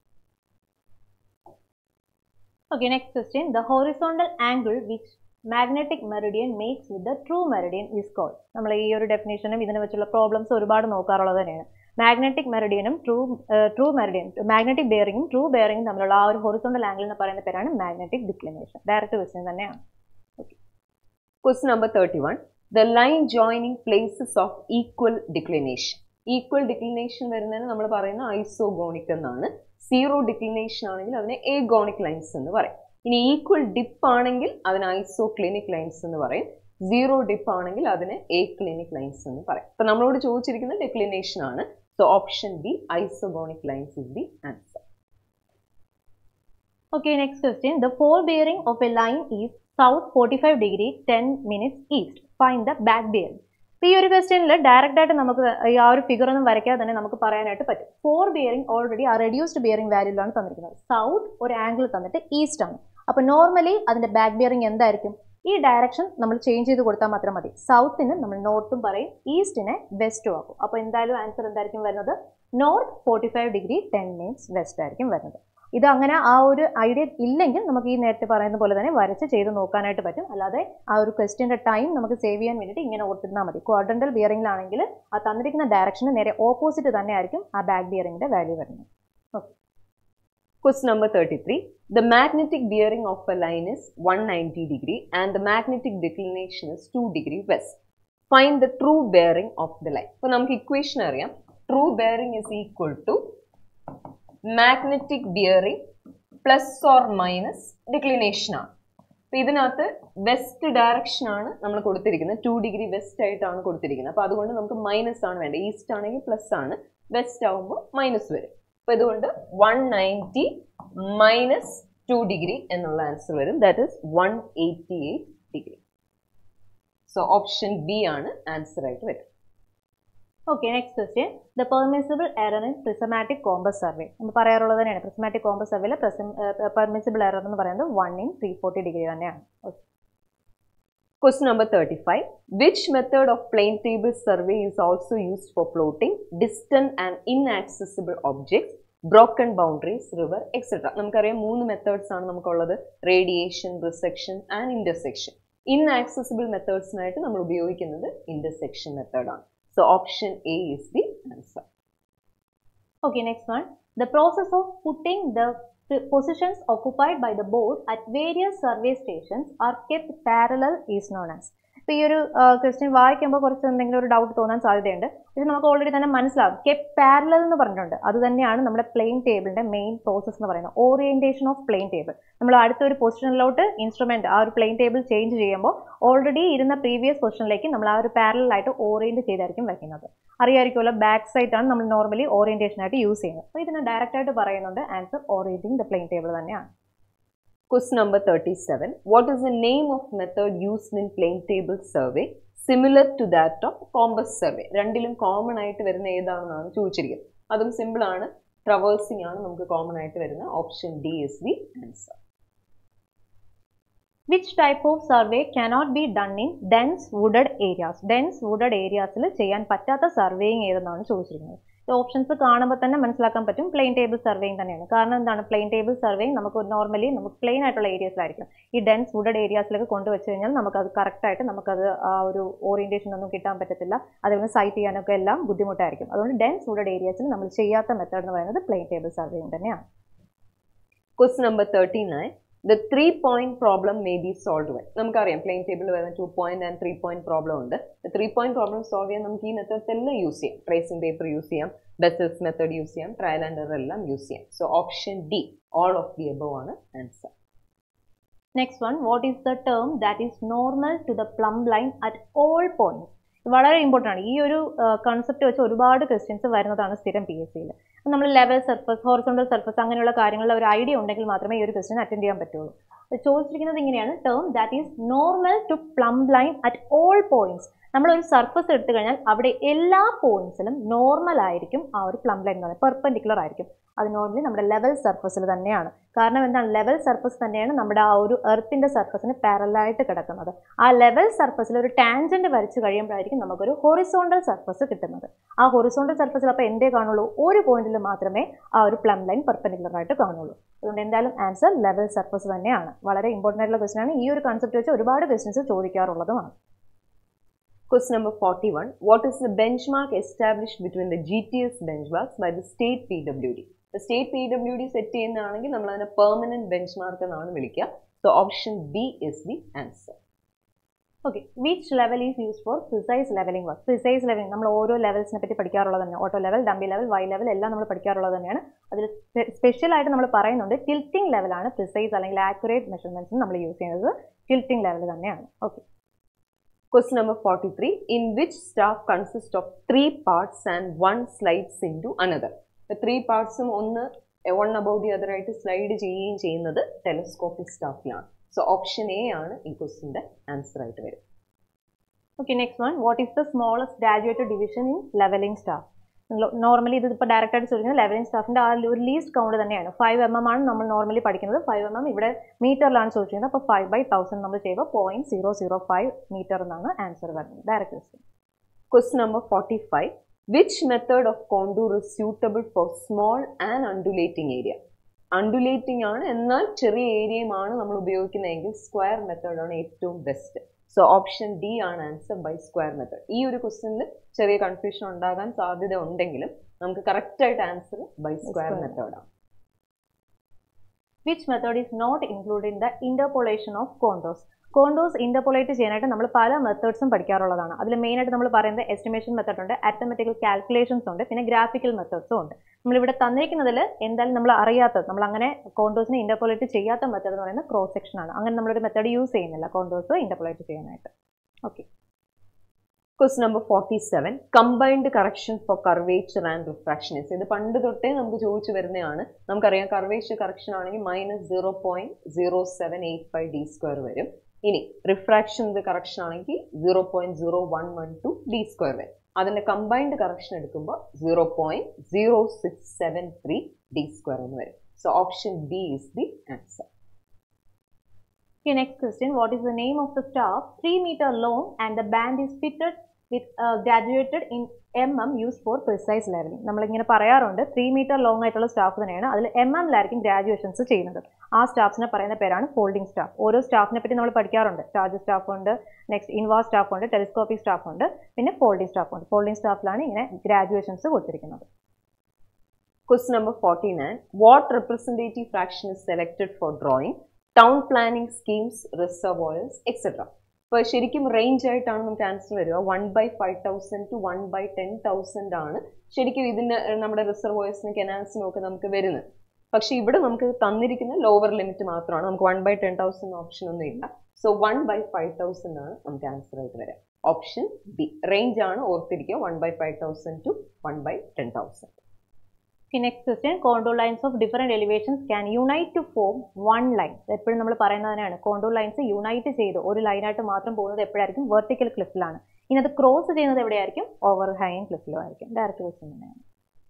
Okay, next question. The horizontal angle which magnetic meridian makes with the true meridian is called. നമ്മൾ ഈ ഒരു ഡെഫിനേഷനും ഇതിനെ വെച്ചുള്ള പ്രോബ്ലംസ് ഒരുപാട് നോക്കാറുള്ളത് തന്നെയാണ് മാഗ്നറ്റിക് മെറിഡിയനും ട്രൂ ട്രൂ മെറിഡിയൻ മാഗ്നറ്റിക് ബെയറിംഗും ട്രൂ ബെയറിംഗും തമ്മിലുള്ള ആ ഒരു ഹൊറിസോണ്ടൽ ആംഗിൾ എന്ന് പറയുന്ന പേരാണ് മാഗ്നറ്റിക് ഡിക്ലിനേഷൻ ഡയറക്റ്റ് ക്വസ്റ്റ്യൻ തന്നെയാണ് Question number 31. The line joining places of equal declination. Equal declination വരുന്നതിന് നമ്മൾ പറയുന്ന ഐസോഗോണിക് എന്നാണ് സീറോ ഡിക്ലിനേഷൻ ആണെങ്കിൽ അതിനെ ഏഗോണിക് ലൈൻസ് എന്ന് പറയും ഇനി ഈക്വൽ ഡിപ്പ് ആണെങ്കിൽ അതിന് ഐസോ ക്ലിനിക് ലൈൻസ് എന്ന് പറയും സീറോ ഡിപ്പ് ആണെങ്കിൽ അതിന് എ ക്ലിനിക് ലൈൻസ് എന്ന് പറയും അപ്പൊ നമ്മളോട് ചോദിച്ചിരിക്കുന്ന ഡെക്ലിനേഷൻ ആണ് so option B isogonic lines is the answer Okay, next question. The forebearing of a line is south 45 degree 10 minutes east. Find the back bearing. ഈ ഒരു ക്വസ്റ്റ്യനിൽ ഡയറക്റ്റ് ആയിട്ട് നമുക്ക് ഈ ആ ഒരു ഫിഗർ ഒന്നും വരയ്ക്കാതെ തന്നെ നമുക്ക് പറയാനായിട്ട് പറ്റും ഫോർ ബിയറിംഗ് ഓൾറെഡി ആ റെഡ്യൂസ്ഡ് ബിയറിംഗ് വാല്യൂലാണ് തന്നിരിക്കുന്നത് സൗത്ത് ഒരു ആംഗിൾ തന്നിട്ട് ഈസ്റ്റ് ആണ് അപ്പോൾ നോർമലി അതിന്റെ ബാക്ക് ബിയറിംഗ് എന്തായിരിക്കും ഈ ഡയറക്ഷൻ നമ്മൾ ചേഞ്ച് ചെയ്ത് കൊടുത്താൽ മാത്രം മതി സൗത്തിന് നമ്മൾ നോർത്തും പറയും ഈസ്റ്റിനെ വെസ്റ്റും ആക്കും അപ്പോൾ എന്തായാലും ആൻസർ എന്തായിരിക്കും വരുന്നത് north forty five degree ten minutes west ആയിരിക്കും വരുന്നത് ഇത് അങ്ങനെ ആ ഒരു ഐഡിയ ഇല്ലെങ്കിൽ നമുക്ക് ഈ നേരത്തെ പറയുന്ന പോലെ തന്നെ വരച്ച് ചെയ്ത് നോക്കാനായിട്ട് പറ്റും അല്ലാതെ ആ ഒരു ക്വസ്റ്റ്യൻ്റെ ടൈം നമുക്ക് സേവ് ചെയ്യാൻ വേണ്ടിയിട്ട് ഇങ്ങനെ ഓർത്തിരുന്നാൽ മതി ക്വാഡ്രൻ്റൽ ബിയറിംഗിലാണെങ്കിൽ ആ തന്നിരിക്കുന്ന ഡയറക്ഷന് നേരെ ഓപ്പോസിറ്റ് തന്നെ ആയിരിക്കും ആ ബാക്ക് ബിയറിംഗിൻ്റെ വാല്യൂ വരുന്നത് Question number 33. The magnetic bearing of a line is 190 degree and the magnetic declination is 2 degree west. Find the true bearing of the line. അപ്പോൾ നമുക്ക് ഇക്വേഷൻ അറിയാം true bearing is equal to magnetic bearing plus or minus declination ആണ് അപ്പൊ ഇതിനകത്ത് west direction ആണ് നമ്മൾ കൊടുത്തിരിക്കുന്നത് two degree west ആയിട്ടാണ് കൊടുത്തിരിക്കുന്നത് അപ്പൊ അതുകൊണ്ട് നമുക്ക് മൈനസ് ആണ് വേണ്ടത് ഈസ്റ്റ് ആണെങ്കിൽ പ്ലസ് ആണ് വെസ്റ്റ് ആവുമ്പോൾ മൈനസ് വരും അപ്പൊ ഇതുകൊണ്ട് one ninety minus two degree എന്നുള്ള ആൻസർ വരും that is one eighty eight degree so option B ആണ് ആൻസർ ആയിട്ട് വരും okay next question the permissible error in prismatic compass survey നമ്മൾ പറയാറുള്ളത് തന്നെയാണ് പ്രിസമാറ്റിക് കോമ്പസ് സർവേയിൽ പെർമിസിബിൾ എറർ എന്ന് പറയുന്നത് one in three forty degree തന്നെയാണ് okay Question number 35. Which method of plane table survey is also used for plotting distant and inaccessible objects, broken boundaries, river, etc. നമുക്കറിയാം മൂന്ന് methods ആണ് നമുക്കുള്ളത് radiation resection and intersection inaccessible മെത്തേഡ്സിനായിട്ട് നമ്മൾ ഉപയോഗിക്കുന്നത് intersection മെത്തേഡാണ് so option A is the answer Okay, next one. The process of putting the p- positions occupied by the board at various survey stations are kept parallel is known as. ഇപ്പോൾ ഈ ഒരു question വായിക്കുമ്പോൾ കുറച്ച് എന്തെങ്കിലും ഒരു doubt തോന്നാൻ സാധ്യതയുണ്ട് ഇത് നമുക്ക് ഓൾറെഡി തന്നെ മനസ്സിലാവും കെപ് പാരലൽ എന്ന് പറഞ്ഞിട്ടുണ്ട് അത് തന്നെയാണ് നമ്മുടെ പ്ലെയിൻ ടേബിളിന്റെ മെയിൻ പ്രോസസ് എന്ന് പറയുന്നത് ഓറിയന്റേഷൻ ഓഫ് പ്ലെയിൻ ടേബിൾ നമ്മൾ അടുത്ത ഒരു പൊസിഷനിലോട്ട് ഇൻസ്ട്രുമെന്റ് ആ ഒരു പ്ലെയിൻ ടേബിൾ ചേഞ്ച് ചെയ്യുമ്പോൾ ഓൾറെഡി ഇരുന്ന പ്രീവിയസ് പൊസിഷനിലേക്ക് നമ്മൾ ആ ഒരു പാരലൽ ആയിട്ട് ഓറിയന്റ് ചെയ്തായിരിക്കും വെക്കുന്നത് അറിയാമായിരിക്കുമല്ലോ ബാക്ക് സൈഡ് ആണ് നമ്മൾ നോർമലി ഓറിയന്റേഷൻ ആയിട്ട് യൂസ് ചെയ്യുന്നത് അപ്പോൾ ഇതിന് ഡയറക്റ്റ് ആയിട്ട് പറയുന്നുണ്ട് answer orienting the plane table തന്നെയാണ് Question number 37. What is the name of method used in plane table survey similar to that of compass survey? രണ്ടിലും കോമൺ ആയിട്ട് വരുന്ന ഏതാണെന്നാണ് ചോദിച്ചിരിക്കുന്നത് അതും സിമ്പിൾ ആണ് ട്രവേഴ്സിംഗ് ആണ് നമുക്ക് കോമൺ ആയിട്ട് വരുന്ന option D is the answer which type of survey cannot be done in dense wooded areas dense wooded ഏരിയാസിൽ ചെയ്യാൻ പറ്റാത്ത സർവേയിങ് ഏതെന്നാണ് ചോദിച്ചിരിക്കുന്നത് ഈ ഓപ്ഷൻസ് കാണുമ്പോൾ തന്നെ മനസ്സിലാക്കാൻ പറ്റും പ്ലെയിൻ ടേബിൾ സർവേയിങ് തന്നെയാണ് കാരണം എന്താണ് പ്ലെയിൻ ടേബിൾ സർവേയിങ് നമുക്ക് നോർമലി നമുക്ക് പ്ലെയിൻ ആയിട്ടുള്ള ഏരിയസിലായിരിക്കും ഈ ഡെൻസ് വുഡഡ് ഏരിയാസിലൊക്കെ കൊണ്ടുവച്ച് കഴിഞ്ഞാൽ നമുക്കത് കറക്റ്റായിട്ട് നമുക്കത് ആ ഒരു ഓറിയന്റേഷൻ ഒന്നും കിട്ടാൻ പറ്റത്തില്ല അതേപോലെ സൈറ്റ് ചെയ്യാനൊക്കെ എല്ലാം ബുദ്ധിമുട്ടായിരിക്കും അതുകൊണ്ട് ഡെൻസ് വുഡഡ് ഏരിയാസിൽ നമ്മൾ ചെയ്യാത്ത മെത്തേഡ് എന്ന് പറയുന്നത് പ്ലെയിൻ ടേബിൾ സർവേയിങ് തന്നെയാണ് quest number thirty nine the three point problem may be solve by നമുക്കറിയാം പ്ലെയിൻ ടേബിൾ വരുന്ന two point and three point problem ഉണ്ട് ത്രീ പോയിന്റ് പ്രോബ്ലം സോൾവ് ചെയ്യാൻ നമുക്ക് ഈ മെത്തേഡ്സ് എല്ലാം യൂസ് ചെയ്യാം ട്രേസിംഗ് പേപ്പർ യൂസ് ചെയ്യാം ബെസൽസ് മെത്തേഡ് യൂസ് ചെയ്യാം ട്രയൽ ആൻഡ് എറർ എല്ലാം യൂസ് ചെയ്യാം so option D all of the above ആണ് answer next one what is the term that is normal to the plumb line at all points വളരെ important ആണ് ഈ ഒരു concept വെച്ച് ഒരുപാട് ക്വസ്റ്റ്യൻസ് വരുന്നതാണ് സ്ഥിരം പി എസ് സിയിൽ നമ്മൾ ലെവൽ സർഫസ് ഹോറിസോണ്ടൽ സർഫസ് അങ്ങനെയുള്ള കാര്യങ്ങളിൽ ഒരു ഐഡിയ ഉണ്ടെങ്കിൽ മാത്രമേ ഈ ഒരു ക്വസ്റ്റ്യൻ അറ്റൻഡ് ചെയ്യാൻ പറ്റുള്ളൂ അപ്പോൾ ചോദിച്ചിരിക്കുന്നത് ഇങ്ങനെയാണ് term that is normal to plumb line at all points നമ്മൾ ഒരു സർഫസ് എടുത്തു കഴിഞ്ഞാൽ അവിടെ എല്ലാ പോയിന്റ്സിലും നോർമൽ ആയിരിക്കും ആ ഒരു പ്ലം ലൈൻ എന്ന് പറയുന്നത് പെർപെൻഡിക്കുലർ ആയിരിക്കും അത് നോർമലി നമ്മുടെ ലെവൽ സർഫസിൽ തന്നെയാണ് കാരണം എന്താണ് ലെവൽ സർഫസ് തന്നെയാണ് നമ്മുടെ ആ ഒരു എർത്തിന്റെ സർഫസിന് പാരലായിട്ട് കിടക്കുന്നത് ആ ലെവൽ സർഫസിൽ ഒരു ടാൻജന്റ് വരച്ച് കഴിയുമ്പോഴായിരിക്കും നമുക്കൊരു ഹൊറിസോണ്ടൽ സർഫസ് കിട്ടുന്നത് ആ ഹൊറിസോണ്ടൽ സർഫസിൽ അപ്പോൾ എന്തേ കാണുള്ളൂ ഒരു പോയിന്റിൽ മാത്രമേ ആ ഒരു പ്ലം ലൈൻ പെർപെൻഡിക്കുലർ ആയിട്ട് കാണുള്ളൂ അതുകൊണ്ട് എന്തായാലും ആൻസർ ലെവൽ സർഫസ് തന്നെയാണ് വളരെ ഇമ്പോർട്ടൻ്റ് ആയിട്ടുള്ള ക്വസ്റ്റൻ ആണ് ഈ ഒരു കൺസെപ്റ്റ് വെച്ച് ഒരുപാട് ക്വസ്റ്റൻസ് ചോദിക്കാറുള്ളതുമാണ് Question number 41. What is the benchmark established between the GTS benchmarks by the state PWD? The state PWD set ചെയ്യുന്നതാണെങ്കിൽ നമ്മൾ അതിനെ പെർമനന്റ് ബെഞ്ച്മാർക്ക് എന്നാണ് വിളിക്കുക so option B is the answer okay which level is use for precise leveling work precise leveling നമ്മൾ ഓരോ ലെവൽസിനെ പറ്റി പഠിക്കാറുള്ളത് തന്നെ auto level dumpy level Y level എല്ലാം നമ്മൾ പഠിക്കാറുള്ളത് തന്നെയാണ് അതിൽ സ്പെഷ്യൽ ആയിട്ട് നമ്മൾ പറയുന്നുണ്ട് ടിൽറ്റിംഗ് ലെവലാണ് പ്രിസൈസ് അല്ലെങ്കിൽ ആക്യുറേറ്റ് മെഷർമെന്റ്സ് നമ്മൾ യൂസ് ചെയ്യുന്നത് ടിൽറ്റിംഗ് ലെവൽ തന്നെയാണ് okay Question number 43. In which staff consists of three parts and one slides into another? The three parts ഒന്ന് വൺ അബൌട്ട് ദി അതർ ആയിട്ട് സ്ലൈഡ് ചെയ്യുകയും ചെയ്യുന്നത് ടെലസ്കോപ്പിക് സ്റ്റാഫിലാണ് സോ ഓപ്ഷൻ എ ആണ് ഈ ക്വസ്റ്റിന്റെ ആൻസർ ആയിട്ട് വരും okay next one what is the smallest graduate division in leveling staff normally ഇത് ഇപ്പോൾ ഡയറക്റ്റ് ആയിട്ട് ചോദിക്കുന്നത് ലെവലിംഗ് സ്റ്റാഫിന്റെ ആ ഒരു ലീസ്റ്റ് കൗണ്ട് തന്നെയാണ് ഫൈവ് എം എം ആണ് നമ്മൾ നോർമലി പഠിക്കുന്നത് ഫൈവ് എം എം ഇവിടെ മീറ്ററിലാണ് ചോദിച്ചിരുന്നത് അപ്പോൾ ഫൈവ് ബൈ തൗസൻഡ് നമ്മൾ ചെയ്യുമ്പോൾ point zero zero five meter എന്നാണ് ആൻസർ വരുന്നത് direct question Question number 45. Which method of contour is suitable for small and undulating area? Undulating ആണ് എന്നാൽ ചെറിയ ഏരിയയുമാണ് നമ്മൾ ഉപയോഗിക്കുന്നതെങ്കിൽ സ്ക്വയർ മെത്തേഡാണ് ഏറ്റവും ബെസ്റ്റ് സോ ഓപ്ഷൻ ഡി ആണ് ആൻസർ ബൈ സ്ക്വയർ മെത്തേഡ് ഈ ഒരു ക്വസ്റ്റ്യനിൽ ചെറിയ കൺഫ്യൂഷൻ ഉണ്ടാകാൻ സാധ്യത ഉണ്ടെങ്കിലും നമുക്ക് കറക്റ്റ് ആയിട്ട് ആൻസർ ബൈ സ്ക്വയർ Square. മെത്തേഡാണ് which method is not include in the interpolation of contours contours interpolate ചെയ്യാനായിട്ട് നമ്മൾ പല മെത്തേഡ്സും പഠിക്കാറുള്ളതാണ് അതിൽ മെയിനായിട്ട് നമ്മൾ പറയുന്നത് എസ്റ്റിമേഷൻ മെത്തേഡ് ഉണ്ട് അത്തമെറ്റിക്കൽ കാൽക്കുലേഷൻസ് ഉണ്ട് പിന്നെ ഗ്രാഫിക്കൽ മെത്തേഡ്സും ഉണ്ട് നമ്മളിവിടെ തന്നിരിക്കുന്നതിൽ എന്തായാലും നമ്മൾ അറിയാത്തത് നമ്മൾ അങ്ങനെ കോണ്ടോസിനെ ഇന്റർപോളേറ്റ് ചെയ്യാത്ത മെത്തേഡ് എന്ന് പറയുന്നത് ക്രോസ് സെക്ഷൻ ആണ് അങ്ങനെ നമ്മളൊരു മെത്തേഡ് യൂസ് ചെയ്യുന്നില്ല കോണ്ടോസ് ഇന്റർപോളേറ്റ് ചെയ്യാനായിട്ട് okay quest number forty seven combined correction for curvature and refractions ഇത് പണ്ട് തൊട്ടേ നമുക്ക് ചോദിച്ചു വരുന്നതാണ് നമുക്കറിയാം കർവേച്ചർ കറക്ഷൻ ആണെങ്കിൽ minus zero point zero seven eight five D square വരും ഇനി റിഫ്രാക്ഷൻ കറക്ഷൻ ആണെങ്കിൽ zero point zero one one two D square വരും അതിന്റെ കമ്പൈൻഡ് കറക്ഷൻ എടുക്കുമ്പോൾ zero point zero six seven three D square എന്ന് വരും so option B is the answer Okay, next question. What is the name of the staff? 3 meter long and the band is fitted with uh, graduated in mm used for precise leveling. നമ്മളിങ്ങനെ പറയാറുണ്ട് three meter long ആയിട്ടുള്ള staff തന്നെയാണ് അതിൽ M എമ്മിലായിരിക്കും graduations ചെയ്യുന്നത് ആ സ്റ്റാഫിനെ പറയുന്ന പേരാണ് ഫോൾഡിംഗ് സ്റ്റാഫ് ഓരോ സ്റ്റാഫിനെ പറ്റി നമ്മൾ പഠിക്കാറുണ്ട് ചാർജ് സ്റ്റാഫ് ഉണ്ട് നെക്സ്റ്റ് ഇൻവാ സ്റ്റാഫ് ഉണ്ട് ടെലിസ്കോപ്പിക് സ്റ്റാഫ് ഉണ്ട് പിന്നെ ഫോൾഡിംഗ് സ്റ്റാഫ് ഉണ്ട് ഫോൾഡിംഗ് സ്റ്റാഫിലാണ് ഇങ്ങനെ ഗ്രാജുവേഷൻസ് കൊടുത്തിരിക്കുന്നത് Question number 49. What representative fraction is selected for drawing town planning schemes, reservoirs, etc. ഇപ്പോൾ ശരിക്കും റേഞ്ച് ആയിട്ടാണ് നമുക്ക് ആൻസർ വരിക one by five thousand to one by ten thousand ആണ് ശരിക്കും ഇതിന് നമ്മുടെ റിസർവോയേഴ്സിനും കെനാൽസിനും ഒക്കെ നമുക്ക് വരുന്നത് പക്ഷെ ഇവിടെ നമുക്ക് തന്നിരിക്കുന്ന ലോവർ ലിമിറ്റ് മാത്രമാണ് നമുക്ക് one by ten thousand option ഒന്നും ഇല്ല so one by five thousand ആണ് നമുക്ക് ആൻസർ ആയിട്ട് വരിക ഓപ്ഷൻ ബി റേഞ്ച് ആണ് ഓർത്തിരിക്കുക one by five thousand to one by ten thousand Okay, next question. Contour lines of different elevations can unite to form one line. എപ്പോഴും നമ്മൾ പറയുന്നതിനാണ് contour lines unite ചെയ്ത് ഒരു ലൈനായിട്ട് മാത്രം പോകുന്നത് എപ്പോഴായിരിക്കും വെർട്ടിക്കൽ ക്ലിഫിലാണ് ഇനി അത് ക്രോസ് ചെയ്യുന്നത് എവിടെയായിരിക്കും ഓവർ ഹാങ്ങിങ് ക്ലിഫിലും ആയിരിക്കും ഡയറക്റ്റ് ക്വസ്റ്റ്യൻ തന്നെയാണ്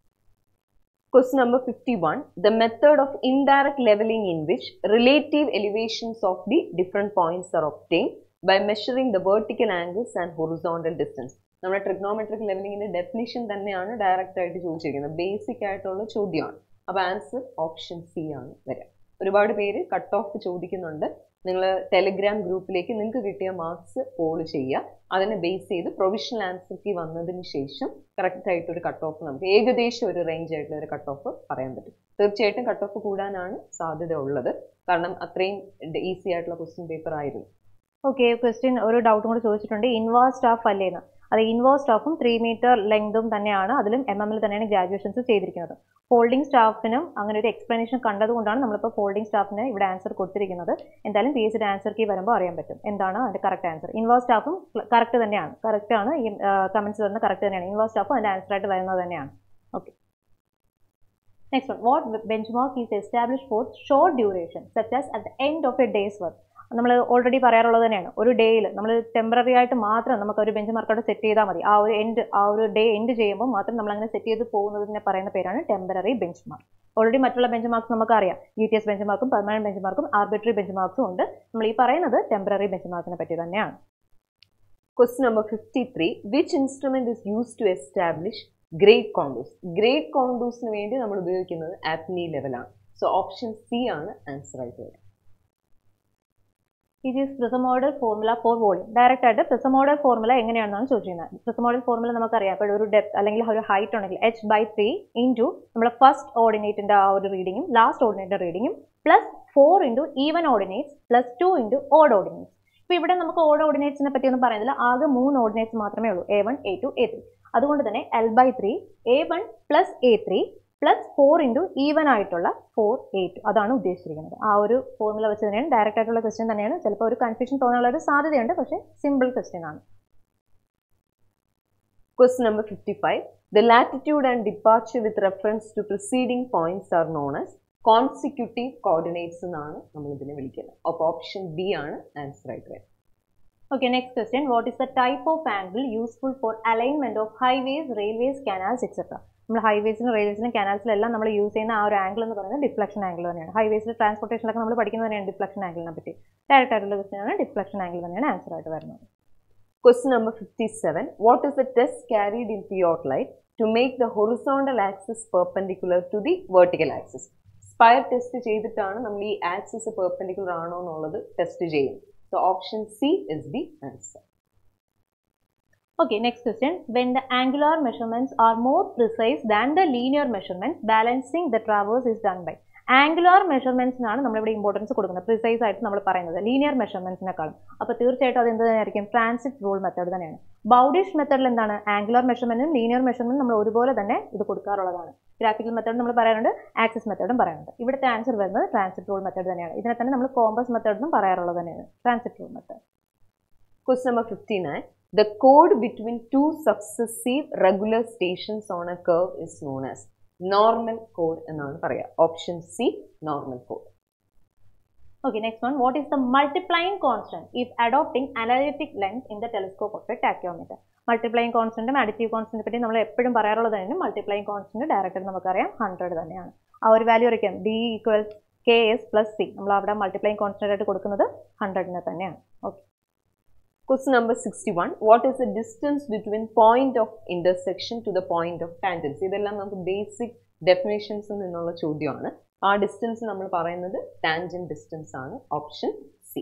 Question number 51. The method of indirect leveling in which relative elevations of the different points are obtained by measuring the vertical angles and horizontal distance. നമ്മുടെ ട്രിഗ്നോമെട്രിക് ലെവലിങ്ങിന്റെ ഡെഫിനിഷൻ തന്നെയാണ് direct ആയിട്ട് ചോദിച്ചിരിക്കുന്നത് basic ആയിട്ടുള്ള ചോദ്യമാണ് അപ്പൊ answer option C ആണ് വരിക ഒരുപാട് പേര് കട്ട് ഓഫ് ചോദിക്കുന്നുണ്ട് നിങ്ങൾ ടെലിഗ്രാം ഗ്രൂപ്പിലേക്ക് നിങ്ങൾക്ക് കിട്ടിയ മാർക്സ് പോൾ ചെയ്യുക അതിനെ ബേസ് ചെയ്ത് പ്രൊവിഷണൽ ആൻസർ കീ വന്നതിന് ശേഷം കറക്റ്റ് ആയിട്ട് ഒരു കട്ട് ഓഫ് നമുക്ക് ഏകദേശം ഒരു റേഞ്ച് ആയിട്ടുള്ള ഒരു കട്ട് ഓഫ് പറയാൻ പറ്റും തീർച്ചയായിട്ടും കട്ട് ഓഫ് കൂടാനാണ് സാധ്യത ഉള്ളത് കാരണം അത്രയും ഈസി ആയിട്ടുള്ള ക്വസ്റ്റ്യൻ പേപ്പർ ആയിരുന്നു ഓക്കെ ക്വസ്റ്റ്യൻ ഒരു ഡൗട്ടും കൂടെ ചോദിച്ചിട്ടുണ്ട് ഇൻവാ സ്റ്റാഫ് അല്ലേന്ന് അത് ഇൻവോ സ്റ്റാഫും ത്രീ മീറ്റർ ലെങ്തും തന്നെയാണ് അതിലും എം എമ്മിൽ തന്നെയാണ് ഗ്രാജുവേഷൻസ് ചെയ്തിരിക്കുന്നത് ഫോൾഡിംഗ് സ്റ്റാഫിനും അങ്ങനെ ഒരു എക്സ്പ്ലനേഷൻ കണ്ടതുകൊണ്ടാണ് നമ്മളിപ്പോൾ ഫോൾഡിംഗ് സ്റ്റാഫിന് ഇവിടെ ആൻസർ കൊടുത്തിരിക്കുന്നത് എന്തായാലും P H D answer key വരുമ്പോൾ അറിയാൻ പറ്റും എന്താണ് അതിന്റെ കറക്റ്റ് ആൻസർ ഇൻവോ സ്റ്റാഫും കറക്റ്റ് തന്നെയാണ് കറക്റ്റ് ആണ് ഈ കമന്റ്സ് വരുന്നത് കറക്റ്റ് തന്നെയാണ് ഇൻവോ സ്റ്റാഫും അതിന്റെ ആൻസർ ആയിട്ട് വരുന്നത് തന്നെയാണ് okay next one what benchmark is establish for short duration such as at the end of a day's work നമ്മൾ ഓൾറെഡി പറയാറുള്ളത് തന്നെയാണ് ഒരു ഡേയിൽ നമ്മൾ ടെമ്പററി ആയിട്ട് മാത്രം നമുക്ക് ഒരു ബെഞ്ച് മാർക്ക് അവിടെ സെറ്റ് ചെയ്താൽ മതി ആ ഒരു എൻഡ് ആ ഒരു ഡേ എൻഡ് ചെയ്യുമ്പോൾ മാത്രം നമ്മൾ അങ്ങനെ സെറ്റ് ചെയ്ത് പോകുന്നതിനെ പറയുന്ന പേരാണ് ടെമ്പററി ബെഞ്ച് മാർക്ക് ഓൾറെഡി മറ്റുള്ള ബെഞ്ച് മാർക്സ് നമുക്കറിയാം ജി ടി എസ് ബെഞ്ച് മാർക്കും പെർമനന്റ് ബെഞ്ച് മാർക്കും ആർബിട്രറി ബെഞ്ച് മാർക്സും ഉണ്ട് നമ്മൾ ഈ പറയുന്നത് ടെമ്പററി ബെഞ്ച് മാർക്കിനെ പറ്റി തന്നെയാണ് Question number 53. Which instrument is used to establish grade contours grade കോണ്ടൂസിന് വേണ്ടി നമ്മൾ ഉപയോഗിക്കുന്നത് ആപ്നി ലെവലാണ് സോ ഓപ്ഷൻ സി ആണ് ആൻസർ ആയിട്ട് വരിക ഇത് is prismoidal formula for volume direct ആയിട്ട് പ്രിസമോഡൽ ഫോർമുല എങ്ങനെയാണെന്നാണ് ചോദിച്ചിരുന്നത് പ്രിസമോഡൽ ഫോർമുല നമുക്കറിയാം ഇപ്പോൾ ഒരു ഡെപ്ത് അല്ലെങ്കിൽ ഒരു ഹൈറ്റ് ഉണ്ടെങ്കിൽ എച്ച് ബൈ ത്രീ ഇൻറ്റു നമ്മുടെ ഫസ്റ്റ് ഓർഡിനേറ്റിന്റെ ആ ഒരു റീഡിങ്ങും ലാസ്റ്റ് ഓർഡിനേറ്റ് റീഡിങ്ങും plus four into even ordinates plus two into odd ordinates ഇപ്പോൾ ഇവിടെ നമുക്ക് ഓഡ് ഓർഡിനേറ്റ്സിനെ പറ്റി ഒന്നും പറയുന്നില്ല ആകെ മൂന്ന് ഓർഡിനേറ്റ്സ് മാത്രമേ ഉള്ളൂ A one A two A three അതുകൊണ്ട് തന്നെ L by three A one plus A three plus four into even ആയിട്ടുള്ള ഫോർ എ ടു അതാണ് ഉദ്ദേശിച്ചിരിക്കുന്നത് ആ ഒരു ഫോർമുല വെച്ച് തന്നെയാണ് ഡയറക്റ്റ് ആയിട്ടുള്ള ക്വസ്റ്റ്യൻ തന്നെയാണ് ചിലപ്പോൾ ഒരു കൺഫ്യൂഷൻ തോന്നാനുള്ള ഒരു സാധ്യതയുണ്ട് പക്ഷേ സിമ്പിൾ ക്വസ്റ്റ്യൻ ആണ് Question number 55. The latitude and departure with reference to preceding points are known as consecutive coordinates എന്നാണ് നമ്മൾ ഇതിനെ വിളിക്കുന്നത് അപ്പോൾ ഓപ്ഷൻ ബി ആണ് ആൻസർ ആയിട്ട് വരുന്നത് okay next question what is the type of angle useful for alignment of highways railways canals etcetera നമ്മൾ ഹൈവേസിലും റെയിൽവേസിലും കനാൽസിലും എല്ലാം നമ്മൾ യൂസ് ചെയ്യുന്ന ആ ഒരു ആംഗിൾ എന്ന് പറയുന്നത് ഡിഫ്ലക്ഷൻ ആംഗിൾ തന്നെയാണ് ഹൈവേസിൽ ട്രാൻസ്പോർട്ടേഷനിലൊക്കെ നമ്മൾ പഠിക്കുന്നത് തന്നെയാണ് ഡിഫ്ലക്ഷൻ ആംഗിളിനെ പറ്റി ഡയറക്റ്റ് ആയിട്ടുള്ള ക്വസ്റ്റ്യൻ ആണ് ഡിഫ്ലക്ഷൻ ആംഗിൾ തന്നെയാണ് ആൻസർ ആയിട്ട് വരുന്നത് Question number 57. What is the test carried in theodolite to make the horizontal axis perpendicular to the vertical axis? Spire test ചെയ്തിട്ടാണ് നമ്മൾ ഈ ആക്സിസ് പെർപെൻഡിക്കുലർ ആണോ എന്നുള്ളത് ടെസ്റ്റ് ചെയ്യുന്നത് so option C is the answer Okay, next question. When the angular measurements are more precise than the linear measurements, balancing the traverse is done by. Angular മെഷർമെന്റ്സിനാണ് നമ്മളിവിടെ importance കൊടുക്കുന്നത് precise ആയിട്ട് നമ്മൾ പറയുന്നത് linear മെഷർമെന്റ്സിനെക്കാളും അപ്പോൾ തീർച്ചയായിട്ടും അത് എന്ത് തന്നെയായിരിക്കും ട്രാൻസിറ്റ് റൂൾ മെത്തേഡ് തന്നെയാണ് ബൗഡിഷ് മെത്തേഡിൽ എന്താണ് ആംഗുലാർ മെഷർമെന്റും ലീനിയർ മെഷർമെന്റും നമ്മൾ ഒരുപോലെ തന്നെ ഇത് കൊടുക്കാറുള്ളതാണ് ഗ്രാഫിക്കൽ മെത്തേഡ് നമ്മൾ പറയാറുണ്ട് ആക്സിസ് മെത്തേഡും പറയാറുണ്ട് ഇവിടുത്തെ ആൻസർ വരുന്നത് ട്രാൻസിറ്റ് റൂൾ മെത്തേഡ് തന്നെയാണ് ഇതിനെ തന്നെ നമ്മൾ കോമ്പസ് മെത്തേഡ് എന്നും പറയാറുള്ളത് തന്നെയാണ് transit rule method Question number 59. The chord between two successive regular stations on a curve is known as normal chord എന്നാണ് പറയുക ഓപ്ഷൻ സി നോർമൽ കോഡ് Okay, next one. What is the multiplying constant if adopting analytic length in the telescope of a tachyometer? Multiplying കോൺസ്റ്റന്റും additive കോൺസ്റ്റന്റിനെ പറ്റി നമ്മൾ എപ്പോഴും പറയാറുള്ളത് തന്നെ മൾട്ടിപ്ലൈങ് കോൺസ്റ്റന്റ് ഡയറക്റ്റ് നമുക്കറിയാം ഹൺഡ്രഡ് തന്നെയാണ് ആ ഒരു വാല്യൂ വരയ്ക്കാം D equal K S plus C നമ്മൾ അവിടെ മൾട്ടിപ്ലൈങ് കോൺസ്റ്റന്റ് ആയിട്ട് കൊടുക്കുന്നത് ഹൺഡ്രഡിനെ തന്നെയാണ് okay Question number 61. What is the distance between point of intersection to the point of tangents? ഇതെല്ലാം നമുക്ക് ബേസിക് ഡെഫിനേഷൻസിൽ നിന്നുള്ള ചോദ്യമാണ് ആ ഡിസ്റ്റൻസ് നമ്മൾ പറയുന്നത് ടാൻജന്റ് ഡിസ്റ്റൻസ് ആണ് option C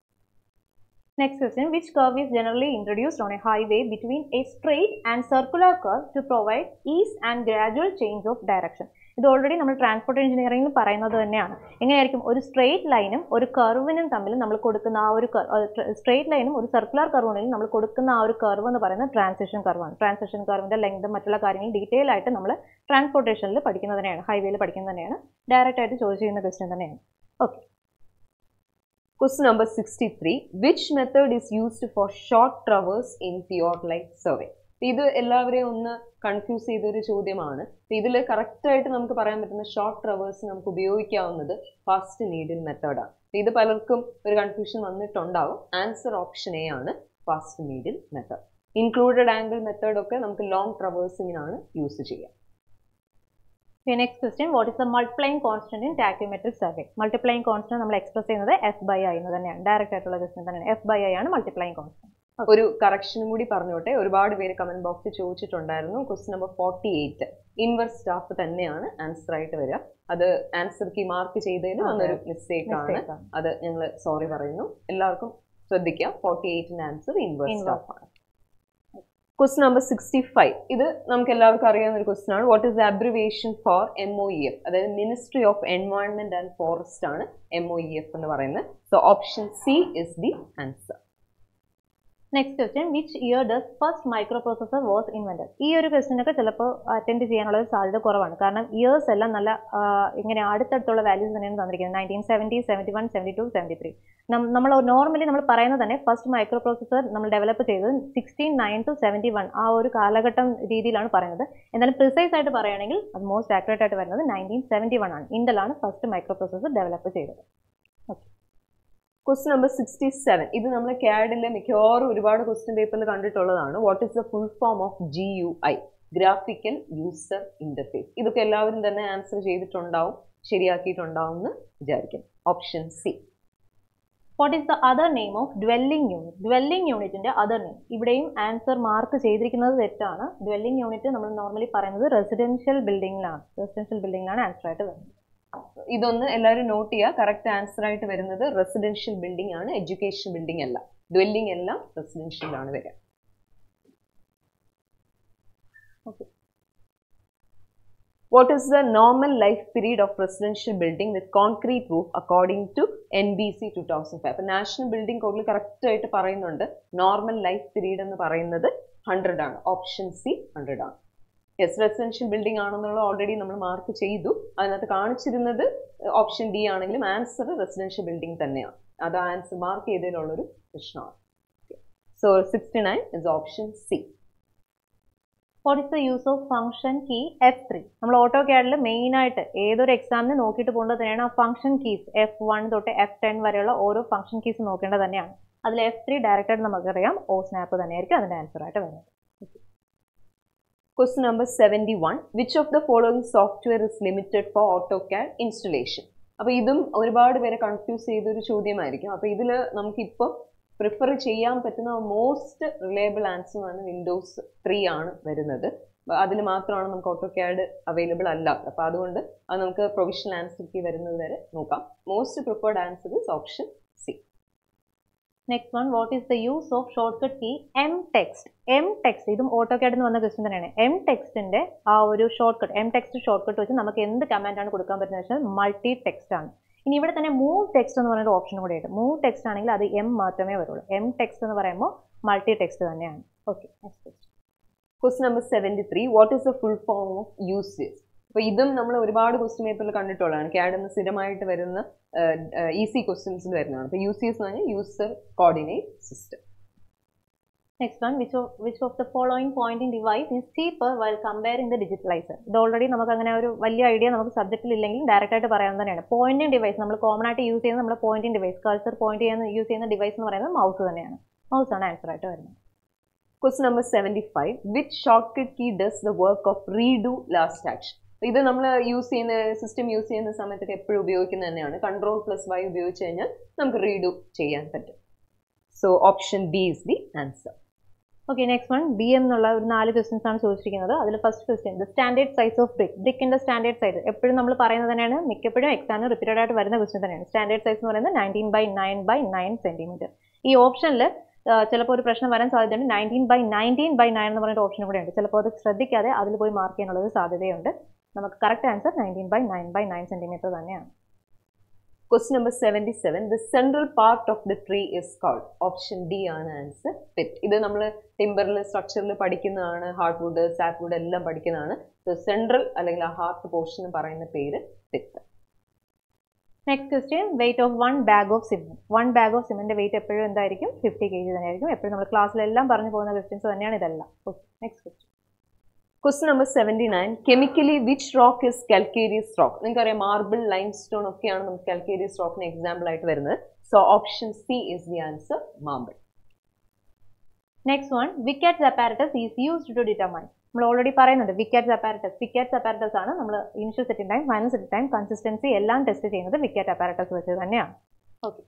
Next question, which curve is generally introduced on a highway between a straight and circular curve to provide ease and gradual change of direction? ഇത് already നമ്മൾ transport എഞ്ചിനീയറിംഗിൽ പറയുന്നത് തന്നെയാണ് എങ്ങനെയായിരിക്കും ഒരു സ്ട്രെയിറ്റ് ലൈനും ഒരു കർവിനും തമ്മിൽ നമ്മൾ കൊടുക്കുന്ന ആ ഒരു സ്ട്രെയിറ്റ് ലൈനും ഒരു സർക്കുലർ കർവിനും നമ്മൾ കൊടുക്കുന്ന ആ ഒരു കർവ് എന്ന് പറയുന്നത് ട്രാൻസിഷൻ കർവാണ് ട്രാൻസിഷൻ കർവിന്റെ ലെങ്ത് മറ്റുള്ള കാര്യങ്ങൾ ഡീറ്റെയിൽ ആയിട്ട് നമ്മൾ ട്രാൻസ്പോർട്ടേഷനിൽ പഠിക്കുന്നത് തന്നെയാണ് ഹൈവേയിൽ പഠിക്കുന്നത് തന്നെയാണ് ഡയറക്റ്റ് ആയിട്ട് ചോദിച്ചു ചെയ്യുന്ന ക്വസ്റ്റ്യൻ തന്നെയാണ് okay Question number 63. Which method is used for short traverse in theodolite survey? ഇത് എല്ലാവരെയും ഒന്ന് കൺഫ്യൂസ് ചെയ്തൊരു ചോദ്യമാണ് ഇതിൽ ആയിട്ട് നമുക്ക് പറയാൻ പറ്റുന്ന ഷോർട്ട് ട്രവേഴ്സ് നമുക്ക് ഉപയോഗിക്കാവുന്നത് ഫാസ്റ്റ് നീഡിൽ മെത്തേഡാണ് ഇത് പലർക്കും ഒരു കൺഫ്യൂഷൻ വന്നിട്ടുണ്ടാവും ആൻസർ ഓപ്ഷൻ എ ആണ് fast needle method included angle method ഒക്കെ നമുക്ക് ലോങ് ട്രവേഴ്സിങ്ങിനാണ് യൂസ് ചെയ്യുക Okay, next question. What is the multiplying constant in tachyometric survey? Multiplying constant നമ്മൾ എക്സ്പ്രസ് ചെയ്യുന്നത് എഫ് ബൈ ഐ എന്ന് തന്നെയാണ് ഡയറക്റ്റ് ആയിട്ടുള്ള ക്വസ്റ്റൻ തന്നെയാണ് എഫ് ബൈ ഐ ആണ് മൾട്ടിപ്ലൈങ് കോൺസ്റ്റന്റ് ഒരു കറക്ഷനും കൂടി പറഞ്ഞോട്ടെ ഒരുപാട് പേര് കമന്റ് ബോക്സിൽ ചോദിച്ചിട്ടുണ്ടായിരുന്നു question number forty eight inverse staff തന്നെയാണ് ആൻസർ ആയിട്ട് വരിക അത് ആൻസർ കീ മാർക്ക് ചെയ്തതിൽ വന്നൊരു മിസ്റ്റേക്ക് ആണ് അത് ഞങ്ങൾ സോറി പറയുന്നു എല്ലാവർക്കും ശ്രദ്ധിക്കാം ഫോർട്ടി എയ്റ്റിന്റെ ആൻസർ ഇൻവേഴ്സ് സ്റ്റാഫ് ആണ് ക്വസ്റ്റ്യൻ നമ്പർ സിക്സ്റ്റി ഫൈവ് ഇത് നമുക്ക് എല്ലാവർക്കും അറിയാവുന്ന ഒരു ക്വസ്റ്റ്യൻ ആണ് what is the abbreviation for M O E F അതായത് ministry of environment and forest ആണ് എം ഒ ഇ എഫ് എന്ന് പറയുന്നത് so option C is the answer next question which year does first microprocessor was invented ഈ ഒരു ക്വസ്റ്റ്യനൊക്കെ ചിലപ്പോൾ attend ചെയ്യാനുള്ള ഒരു സാധ്യത കുറവാണ് കാരണം ഇയേഴ്സ് എല്ലാം നല്ല ഇങ്ങനെ അടുത്തടുത്തുള്ള വാല്യൂസ് തന്നെയാണ് തന്നിരിക്കുന്നത് nineteen seventy seventy one seventy two seventy three നമ്മൾ നോർമലി നമ്മൾ പറയുന്നത് തന്നെ ഫസ്റ്റ് മൈക്രോ പ്രോസസർ നമ്മൾ ഡെവലപ്പ് ചെയ്തത് sixteen nine two seventy one ആ ഒരു കാലഘട്ടം രീതിയിലാണ് പറയുന്നത് എന്നാലും പ്രിസൈസ് ആയിട്ട് പറയുകയാണെങ്കിൽ അത് മോസ്റ്റ് ആക്യുറേറ്റ് ആയിട്ട് വരുന്നത് നയൻറ്റീൻ സെവൻറ്റി വൺ ആണ് ഇന്റലാണ് ഫസ്റ്റ് മൈക്രോ പ്രോസസർ ഡെവലപ്പ് ചെയ്തത് ക്വസ്റ്റ്യൻ നമ്പർ സിക്സ്റ്റി സെവൻ ഇത് നമ്മൾ ക്യാഡിലെ മിക്കവാറും ഒരുപാട് ക്വസ്റ്റ്യൻ പേപ്പറിൽ കണ്ടിട്ടുള്ളതാണ് what is the full form of G U I graphical user interface ഇതൊക്കെ എല്ലാവരും തന്നെ ആൻസർ ചെയ്തിട്ടുണ്ടാവും ശരിയാക്കിയിട്ടുണ്ടാവും എന്ന് വിചാരിക്കും option C what is the other name of dwelling unit dwelling യൂണിറ്റിന്റെ അതർ നെയിം ഇവിടെയും ആൻസർ മാർക്ക് ചെയ്തിരിക്കുന്നത് തെറ്റാണ് ഡ്വെല്ലിംഗ് യൂണിറ്റ് നമ്മൾ നോർമലി പറയുന്നത് റെസിഡൻഷ്യൽ ബിൽഡിംഗിലാണ് റെസിഡൻഷ്യൽ ബിൽഡിംഗിലാണ് ആൻസർ ആയിട്ട് വരുന്നത് ഇതൊന്ന് എല്ലാവരും നോട്ട് ചെയ്യുക കറക്റ്റ് ആൻസർ ആയിട്ട് വരുന്നത് റെസിഡൻഷ്യൽ ബിൽഡിംഗ് ആണ് എഡ്യൂക്കേഷൻ ബിൽഡിംഗ് അല്ല ഡ്വെല്ലിംഗ് എല്ലാം റെസിഡൻഷ്യൽ ആണ് വരിക What is the normal life period of residential building with concrete roof according to NBC 2005? അപ്പോൾ നാഷണൽ ബിൽഡിംഗ് കോഡിൽ കറക്റ്റ് ആയിട്ട് പറയുന്നുണ്ട് നോർമൽ ലൈഫ് പീരീഡ് എന്ന് പറയുന്നത് ഹൺഡ്രഡ് ആണ് ഓപ്ഷൻ സി ഹൺഡ്രഡ് ആണ് യെസ് റെസിഡൻഷ്യൽ ബിൽഡിംഗ് ആണെന്നുള്ള ഓൾറെഡി നമ്മൾ മാർക്ക് ചെയ്തു അതിനകത്ത് കാണിച്ചിരുന്നത് ഓപ്ഷൻ ഡി ആണെങ്കിലും ആൻസർ റെസിഡൻഷ്യൽ ബിൽഡിംഗ് തന്നെയാണ് അത് ആൻസർ മാർക്ക് ചെയ്തതിലുള്ളൊരു പ്രശ്നമാണ് so sixty nine is option C what is the use of function key F three നമ്മൾ ഓട്ടോ ക്യാഡിൽ മെയിൻ ആയിട്ട് ഏതൊരു എക്സാമിന് നോക്കിയിട്ട് പോകേണ്ടത് തന്നെയാണ് ആ ഫംഗ്ഷൻ കീസ് എഫ് വൺ തൊട്ട് എഫ് ടെൻ വരെയുള്ള ഓരോ ഫംഗ്ഷൻ കീസ് നോക്കേണ്ടത് തന്നെയാണ് അതിൽ എഫ് ത്രീ ഡയറക്റ്റ് ആയിട്ട് നമുക്കറിയാം ഓ സ്നാപ്പ് തന്നെയായിരിക്കും അതിന്റെ ആൻസർ ആയിട്ട് വരുന്നത് Question number 71. Which of the following software is limited for AutoCAD installation? അപ്പോൾ ഇതും ഒരുപാട് പേരെ കൺഫ്യൂസ് ചെയ്തൊരു ചോദ്യമായിരിക്കും അപ്പോൾ ഇതിൽ നമുക്കിപ്പോൾ പ്രിഫർ ചെയ്യാൻ പറ്റുന്ന മോസ്റ്റ് റിലയബിൾ ആൻസർ ആണ് വിൻഡോസ് ത്രീ ആണ് വരുന്നത് അതിൽ മാത്രമാണ് നമുക്ക് ഓട്ടോ ക്യാഡ് അവൈലബിൾ അല്ലാത്തത് അപ്പോൾ അതുകൊണ്ട് അത് നമുക്ക് പ്രൊവിഷണൽ ആൻസർക്ക് വരുന്നത് വരെ നോക്കാം most preferred answer is option C next one what is the use of shortcut key M text M text ഇതും ഓട്ടോക്കാഡിൽ നിന്ന് വന്ന ക്വസ്റ്റ്യൻ തന്നെയാണ് എം ടെക്സ്റ്റിന്റെ ആ ഒരു shortcut M text shortcut വെച്ച് നമുക്ക് എന്ത് കമാൻഡ് ആണ് കൊടുക്കാൻ പറ്റുന്നത് വെച്ചാൽ മൾട്ടി ടെക്സ്റ്റ് ആണ് ഇനി ഇവിടെ തന്നെ മൂവ് ടെക്സ്റ്റ് എന്ന് പറയുന്ന ഓപ്ഷൻ കൂടെ ഉണ്ട് മൂവ് ടെക്സ്റ്റ് ആണെങ്കിൽ അത് എം മാത്രമേ വരുള്ളൂ എം ടെക്സ്റ്റ് എന്ന് പറയുമ്പോൾ മൾട്ടി ടെക്സ്റ്റ് തന്നെയാണ് okay next quest number seventy three what is the full form of usage അപ്പോൾ ഇതും നമ്മൾ ഒരുപാട് ക്വസ്റ്റ്യൻ പേപ്പറിൽ കണ്ടിട്ടുള്ളതാണ് ക്യാഡിൽ നിന്ന് സ്ഥിരമായിട്ട് വരുന്ന ഈസി ക്വസ്റ്റ്യൻസിൽ വരുന്നതാണ് അപ്പോൾ യൂസേഴ്സ് എന്ന് പറഞ്ഞാൽ user coordinate system next one which which of the following pointing device is cheaper while comparing the digitalizer ഇത് ഓൾറെഡി നമുക്ക് അങ്ങനെ ഒരു വലിയ ഐഡിയ നമുക്ക് സബ്ജക്റ്റിൽ ഇല്ലെങ്കിൽ ഡയറക്റ്റ് ആയിട്ട് പറയാൻ തന്നെയാണ് പോയിന്റിംഗ് ഡിവൈസ് നമ്മൾ കോമൺ ആയിട്ട് യൂസ് ചെയ്യുന്ന നമ്മുടെ പോയിന്റിംഗ് ഡിവൈസ് കൾച്ചർ പോയിന്റ് ചെയ്യുന്ന യൂസ് ചെയ്യുന്ന ഡിവൈസ് എന്ന് പറയുന്നത് മൗസ് തന്നെയാണ് മൗസ് ആണ് ആൻസർ ആയിട്ട് വരുന്നത് quest number seventy five which shortcut key does the work of redo last action ഇത് നമ്മൾ യൂസ് ചെയ്യുന്ന സിസ്റ്റം യൂസ് ചെയ്യുന്ന സമയത്തൊക്കെ എപ്പോഴും ഉപയോഗിക്കുന്നത് തന്നെയാണ് കൺട്രോൾ പ്ലസ് വൈ ഉപയോഗിച്ച് കഴിഞ്ഞാൽ നമുക്ക് റീഡു ചെയ്യാൻ പറ്റും so option B is the answer okay next one B M എന്നുള്ള ഒരു നാല് ക്വസ്റ്റ്യൻസ് ആണ് ചോദിച്ചിരിക്കുന്നത് അതിൽ first question the standard size of brick ബ്രിക്കിന്റെ സ്റ്റാൻഡേർഡ് സൈസ് എപ്പോഴും നമ്മൾ പറയുന്നത് തന്നെയാണ് മിക്കപ്പോഴും എക്സാമിന് റിപ്പീറ്റഡ് ആയിട്ട് വരുന്ന ക്വസ്റ്റ്യൻ തന്നെയാണ് സ്റ്റാൻഡേർഡ് സൈസ് എന്ന് പറയുന്നത് nineteen by nine by nine centimetre ഈ ഓപ്ഷനിൽ ചിലപ്പോൾ ഒരു പ്രശ്നം വരാൻ സാധ്യതയുണ്ട് nineteen by nineteen by nine എന്ന് പറയുന്ന ഓപ്ഷൻ കൂടെ ഉണ്ട് ചിലപ്പോൾ അത് ശ്രദ്ധിക്കാതെ അതിൽ പോയി മാർക്ക് ചെയ്യാനുള്ള ഒരു സാധ്യതയുണ്ട് നമുക്ക് correct answer nineteen by nine by nine centimetre തന്നെയാണ് quest number seventy seven the central part of the tree is called option D ആണ് ആൻസർ പിറ്റ് ഇത് നമ്മൾ ടിമ്പറിൽ സ്ട്രക്ചറിൽ പഠിക്കുന്നതാണ് ഹാർട്ട് വുഡ് സാപ്പ് വുഡ് എല്ലാം പഠിക്കുന്നതാണ് സോ സെൻട്രൽ അല്ലെങ്കിൽ ആ ഹാർട്ട് പോർഷൻ പറയുന്ന പേര് pit next question weight of one bag of cement one bag of cement weight എപ്പോഴും എന്തായിരിക്കും ഫിഫ്റ്റി കെ ജി തന്നെയായിരിക്കും എപ്പോഴും നമ്മൾ ക്ലാസ്സിലെല്ലാം പറഞ്ഞു പോകുന്ന ക്വസ്റ്റ്യൻസ് തന്നെയാണ് ഇതെല്ലാം okay next question quest number seventy nine chemically which rock is calcareous rock നിങ്ങൾക്കറിയാം മാർബിൾ ലൈം സ്റ്റോൺ ഒക്കെയാണ് നമുക്ക് കാൽക്കേരിയസ് റോക്കിന് എക്സാമ്പിൾ ആയിട്ട് വരുന്നത് so option C is the answer marble next one Vicat's apparatus is used to determine നമ്മൾ already പറയുന്നുണ്ട് Vicat's apparatus Vicat's apparatus ആണ് നമ്മൾ initial setting time final setting time consistency എല്ലാം ടെസ്റ്റ് ചെയ്യുന്നത് വിക്കറ്റ് അപ്പാരറ്റസ് വെച്ച് തന്നെയാണ് okay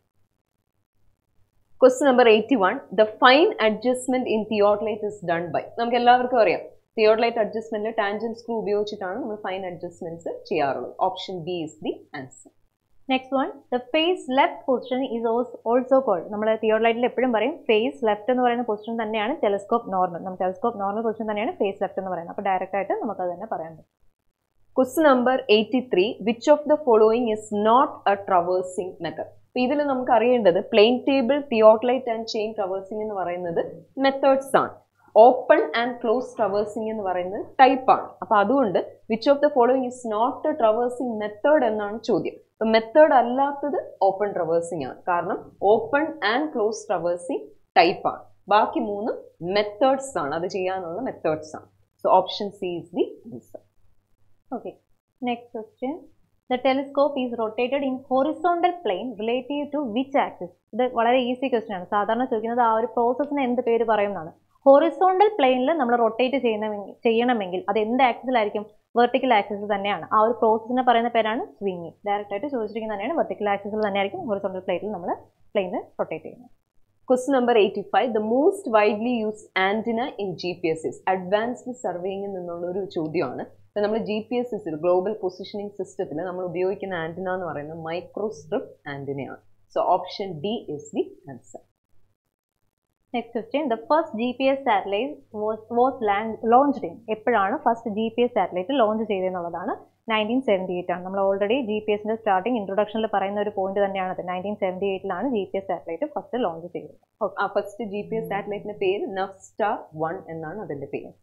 quest number eighty one the fine adjustment in theodolite is done by നമുക്ക് എല്ലാവർക്കും അറിയാം തിയോട്ട്ലൈറ്റ് അഡ്ജസ്റ്റ്മെന്റിൽ ടാൻജൻ സ്ക്രൂ ഉപയോഗിച്ചിട്ടാണ് നമ്മൾ ഫൈൻ അഡ്ജസ്റ്റ്മെന്റ്സ് ചെയ്യാറുള്ളത് option B is the answer next one the face left position is also called നമ്മൾ തിയോട്ട്ലൈറ്റിൽ എപ്പോഴും പറയും ഫേസ് ലെഫ്റ്റ് എന്ന് പറയുന്ന പൊസിഷൻ തന്നെയാണ് ടെലസ്കോപ്പ് നോർമൽ നമുക്ക് ടെലസ്കോപ്പ് നോർമൽ പൊസിഷൻ തന്നെയാണ് ഫേസ് ലെഫ്റ്റ് എന്ന് പറയുന്നത് അപ്പോൾ ഡയറക്റ്റ് ആയിട്ട് നമുക്ക് അത് തന്നെ പറയാൻ പറ്റും quest number eighty three which of the following is not a traversing method അപ്പൊ ഇതിൽ നമുക്ക് അറിയേണ്ടത് plane table theodolite and chain traversing എന്ന് പറയുന്നത് മെത്തേഡ്സ് ആണ് ഓപ്പൺ ആൻഡ് ക്ലോസ് ട്രവേഴ്സിംഗ് എന്ന് പറയുന്നത് ടൈപ്പ് ആണ് അപ്പൊ അതുകൊണ്ട് which of the following is not a traversing method എന്നാണ് ചോദ്യം അപ്പൊ മെത്തേഡ് അല്ലാത്തത് ഓപ്പൺ ട്രവേഴ്സിംഗ് ആണ് കാരണം open and close traversing type ആണ് ബാക്കി മൂന്നും മെത്തേഡ്സ് ആണ് അത് ചെയ്യാനുള്ള മെത്തേഡ്സ് ആണ് so option C is the answer okay next question the telescope is rotated in horizontal plane relative to which axis ഇത് വളരെ ഈസി ക്വസ്റ്റ്യൻ ആണ് സാധാരണ ചോദിക്കുന്നത് ആ ഒരു പ്രോസസ്സിന് എന്ത് പേര് പറയുന്നതാണ് ഹൊറിസോണ്ടൽ പ്ലെയിനിൽ നമ്മൾ റൊട്ടേറ്റ് ചെയ്യണമെങ്കിൽ ചെയ്യണമെങ്കിൽ അത് എന്ത് ആക്സിസിലായിരിക്കും വെർട്ടിക്കൽ ആക്സിസ് തന്നെയാണ് ആ ഒരു പ്രോസസ്സിനെ പറയുന്ന പേരാണ് സ്വിങ്ങിങ് ഡയറക്റ്റ് ആയിട്ട് ചോദിച്ചിരിക്കുന്നത് തന്നെയാണ് വെർട്ടിക്കൽ ആക്സിസിൽ തന്നെയായിരിക്കും ഹൊറിസോണ്ടൽ പ്ലെയിനിൽ നമ്മൾ പ്ലെയിനിൽ റൊട്ടേറ്റ് ചെയ്യുന്നത് Question number 85. The most widely used antenna in GPS is advanced surveying എന്നുള്ള ഒരു ചോദ്യമാണ് ഇപ്പൊ നമ്മൾ G P S system global positioning സിസ്റ്റത്തിൽ നമ്മൾ ഉപയോഗിക്കുന്ന ആന്റിന എന്ന് പറയുന്നത് മൈക്രോസ്ട്രിപ്പ് ആന്റിനയാണ് so option D is the answer next question the first G P S satellite was was land launched in എപ്പോഴാണ് first G P S satellite launch ചെയ്തതെന്നുള്ളതാണ് nineteen seventy eight ആണ് നമ്മൾ ഓൾറെഡി ജി പി എസിന്റെ starting ഇൻട്രൊഡക്ഷനിൽ പറയുന്ന ഒരു point തന്നെയാണ് അത് നയൻറ്റീൻ സെവൻറ്റി എയ്റ്റിലാണ് G P S satellite first launch ചെയ്തത് ആ ഫസ്റ്റ് ജി പി എസ് സാറ്റലൈറ്റിന്റെ പേര് നഫ്സ്റ്റാർ വൺ എന്നാണ് അതിന്റെ പേര്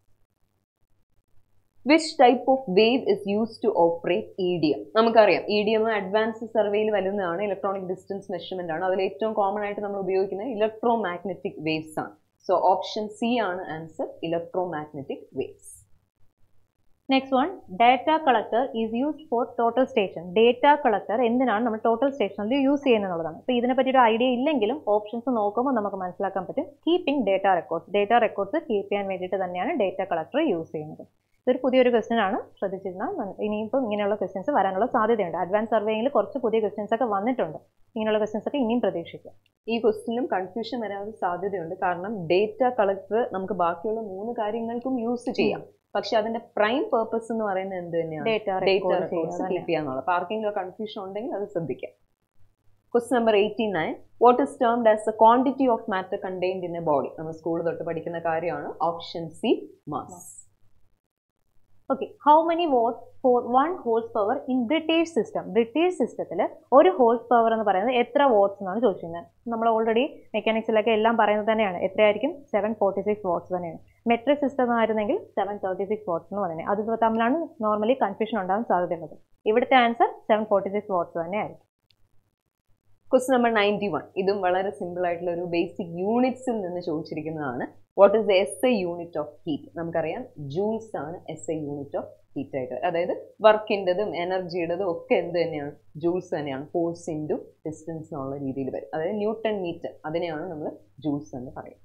which type of wave is use to operate E D M നമുക്കറിയാം ഇ ഡി എം അഡ്വാൻസ് സർവേയിൽ വരുന്നതാണ് ഇലക്ട്രോണിക് ഡിസ്റ്റൻസ് മെഷർമെന്റ് ആണ് അതിൽ ഏറ്റവും കോമൺ ആയിട്ട് നമ്മൾ ഉപയോഗിക്കുന്നത് ഇലക്ട്രോ മാഗ്നറ്റിക് വേവ്സ് ആണ് സോ ഓപ്ഷൻ സി ആണ് answer electromagnetic waves next one data collector is used for total station data collector എന്തിനാണ് നമ്മൾ ടോട്ടൽ സ്റ്റേഷനിൽ യൂസ് ചെയ്യുന്നതെന്നുള്ളതാണ് അപ്പോൾ ഇതിനെ പറ്റി ഒരു ഐഡിയ ഇല്ലെങ്കിലും ഓപ്ഷൻസ് നോക്കുമ്പോൾ നമുക്ക് മനസ്സിലാക്കാൻ പറ്റും keeping data records data records keep ചെയ്യാൻ വേണ്ടിയിട്ട് തന്നെയാണ് ഡേറ്റ കളക്ടർ യൂസ് ചെയ്യുന്നത് ഇതൊരു പുതിയൊരു ക്വസ്റ്റ്യൻ ആണ് ശ്രദ്ധിച്ചിരുന്നാൽ ഇനിയിപ്പം ഇങ്ങനെയുള്ള ക്വസ്റ്റ്യൻസ് വരാനുള്ള സാധ്യതയുണ്ട് അഡ്വാൻസ് സർവേയിൽ കുറച്ച് പുതിയ ക്വസ്റ്റ്യൻസ് ഒക്കെ വന്നിട്ടുണ്ട് ഇങ്ങനെയുള്ള ക്വസ്റ്റ്യൻസ് ഒക്കെ ഇനിയും പ്രതീക്ഷിക്കാം ഈ ക്വസ്റ്റിനും കൺഫ്യൂഷൻ വരാനുള്ള സാധ്യതയുണ്ട് കാരണം ഡേറ്റ കളക്ടർ നമുക്ക് ബാക്കിയുള്ള മൂന്ന് കാര്യങ്ങൾക്കും യൂസ് ചെയ്യാം പക്ഷെ അതിന്റെ പ്രൈം പേർപ്പസ് എന്ന് പറയുന്നത് എന്ത് തന്നെയാണ് data data record records keep ചെയ്യാന്നുള്ളത് അപ്പൊ ആർക്കെങ്കിലും കൺഫ്യൂഷൻ ഉണ്ടെങ്കിൽ അത് ശ്രദ്ധിക്കാം question number eighty nine what is termed as a quantity of matter contained in a body നമ്മൾ സ്കൂൾ തൊട്ട് പഠിക്കുന്ന കാര്യമാണ് option C mass okay how many watts for one horsepower in British system British system ഒരു holes power എന്ന് പറയുന്നത് എത്ര watts എന്നാണ് ചോദിച്ചിരുന്നത് നമ്മൾ ഓൾറെഡി മെക്കാനിക്സിലൊക്കെ എല്ലാം പറയുന്നത് തന്നെയാണ് എത്രയായിരിക്കും സെവൻ ഫോർട്ടി സിക്സ് വാട്ട്സ് തന്നെയാണ് മെട്രിക് സിസ്റ്റം ആയിരുന്നെങ്കിൽ സെവൻ തേർട്ടി സിക്സ് വാട്ട്സ് എന്ന് പറയുന്നത് അത് തമ്മിലാണ് നോർമലി കൺഫ്യൂഷൻ ഉണ്ടാകാൻ സാധ്യതയുള്ളത് ഇവിടുത്തെ answer seven forty six watts തന്നെയായിരിക്കും ക്വസ്റ്റ്യൻ നമ്പർ നയൻറ്റി വൺ ഇതും വളരെ സിമ്പിൾ ആയിട്ടുള്ള ഒരു ബേസിക് യൂണിറ്റ്സിൽ നിന്ന് ചോദിച്ചിരിക്കുന്നതാണ് what is the S I unit of heat നമുക്കറിയാം ജൂൾസ് ആണ് S I unit of heat ആയിട്ട് അതായത് വർക്കിൻ്റെതും എനർജിയുടേതും ഒക്കെ എന്ത് തന്നെയാണ് ജൂൾസ് തന്നെയാണ് ഫോഴ്സ് ഇൻറ്റു ഡിസ്റ്റൻസ് എന്നുള്ള രീതിയിൽ വരും അതായത് ന്യൂട്ടൺ മീറ്റർ അതിനെയാണ് നമ്മൾ ജൂൾസ് എന്ന് പറയുന്നത്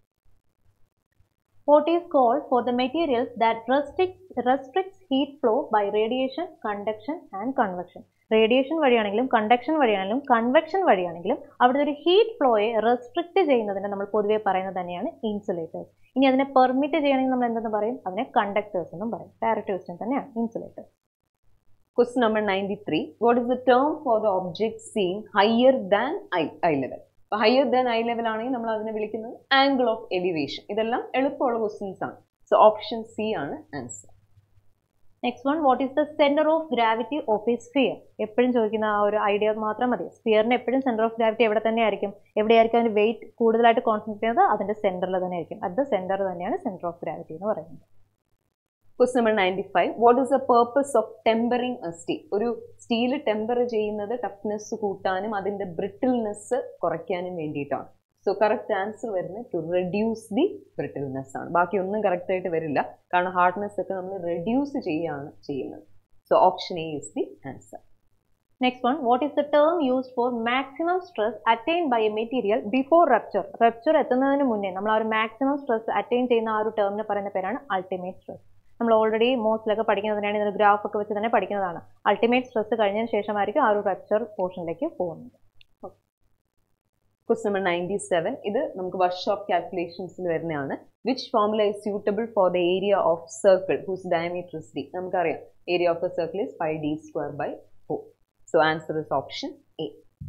What is called for the materials that restricts, restricts heat flow by radiation, conduction and convection. Radiation വഴിയാണെങ്കിലും കണ്ടക്ഷൻ വഴിയാണെങ്കിലും കൺവെക്ഷൻ വഴിയാണെങ്കിലും അവിടുത്തെ ഒരു ഹീറ്റ് ഫ്ലോയെ റെസ്ട്രിക്റ്റ് ചെയ്യുന്നതിനെ നമ്മൾ പൊതുവെ പറയുന്നത് തന്നെയാണ് ഇൻസുലേറ്റേഴ്സ് ഇനി അതിനെ പെർമിറ്റ് ചെയ്യണമെങ്കിൽ നമ്മൾ എന്തെന്ന് പറയും അതിനെ കണ്ടക്ടേഴ്സ് എന്നും പറയും ഡയറക്റ്റ് ക്വസ്റ്റ്യൻ തന്നെയാണ് insulators question number ninety three what is the term for the object seen higher than eye eye level അപ്പോൾ ഹയർ ദാൻ ഐ ലെവൽ ആണെങ്കിൽ നമ്മൾ അതിനെ വിളിക്കുന്നത് ആംഗിൾ ഓഫ് എലിവേഷൻ ഇതെല്ലാം എളുപ്പമുള്ള ക്വസ്റ്റ്യൻസ് ആണ് സോ ഓപ്ഷൻ സി ആണ് answer next one what is the centre of gravity of a sphere എപ്പോഴും ചോദിക്കുന്ന ആ ഒരു ഐഡിയ മാത്രം മതി സ്ഫിയറിന് എപ്പോഴും സെന്റർ ഓഫ് ഗ്രാവിറ്റി എവിടെ തന്നെ ആയിരിക്കും എവിടെയായിരിക്കും അതിന് വെയിറ്റ് കൂടുതലായിട്ട് കോൺസെൻട്രേറ്റ് ചെയ്യുന്നത് അതിന്റെ സെന്ററിൽ തന്നെ ആയിരിക്കും അത് സെന്റർ തന്നെയാണ് സെന്റർ ഓഫ് ഗ്രാവിറ്റി എന്ന് പറയുന്നത് quest number ninety five what is the purpose of tempering a steel ഒരു സ്റ്റീൽ ടെമ്പർ ചെയ്യുന്നത് ടഫ്നെസ് കൂട്ടാനും അതിന്റെ ബ്രിട്ടിൽനെസ് കുറയ്ക്കാനും വേണ്ടിയിട്ടാണ് സോ കറക്റ്റ് ആൻസർ വരുന്നത് ടു റെഡ്യൂസ് ദി ബ്രിട്ടിൽനെസ് ആണ് ബാക്കി ഒന്നും കറക്റ്റ് ആയിട്ട് വരില്ല കാരണം ഹാർഡ്നെസ് ഒക്കെ നമ്മൾ റെഡ്യൂസ് ചെയ്യുകയാണ് ചെയ്യുന്നത് so option A is the answer next one what is the term used for maximum stress attain by a material before rupture rupture എത്തുന്നതിന് മുന്നേ നമ്മൾ ആ ഒരു മാക്സിമം സ്ട്രെസ് അറ്റൈൻ ചെയ്യുന്ന ആ ഒരു ടേമിന് പറയുന്ന പേരാണ് അൾട്ടിമേറ്റ് സ്ട്രെസ് നമ്മൾ ഓൾറെഡി മോസ്റ്റിലൊക്കെ പഠിക്കുന്നതിനാണ് ഇതിന് ഗ്രാഫ് ഒക്കെ വെച്ച് തന്നെ പഠിക്കുന്നതാണ് അൾട്ടിമേറ്റ് സ്ട്രെസ് കഴിഞ്ഞതിന് ശേഷമായിരിക്കും ആ ഒരു റപ്ചർ പോർഷനിലേക്ക് പോകുന്നത് ക്വസ്റ്റ് നമ്പർ നയൻറ്റി സെവൻ ഇത് നമുക്ക് വർക്ക്ഷോപ്പ് കാൽക്കുലേഷൻസിൽ വരുന്നതാണ് which formula is suitable for the area of circle whose diameter is D നമുക്കറിയാം area of a circle is five D square by four so answer is option A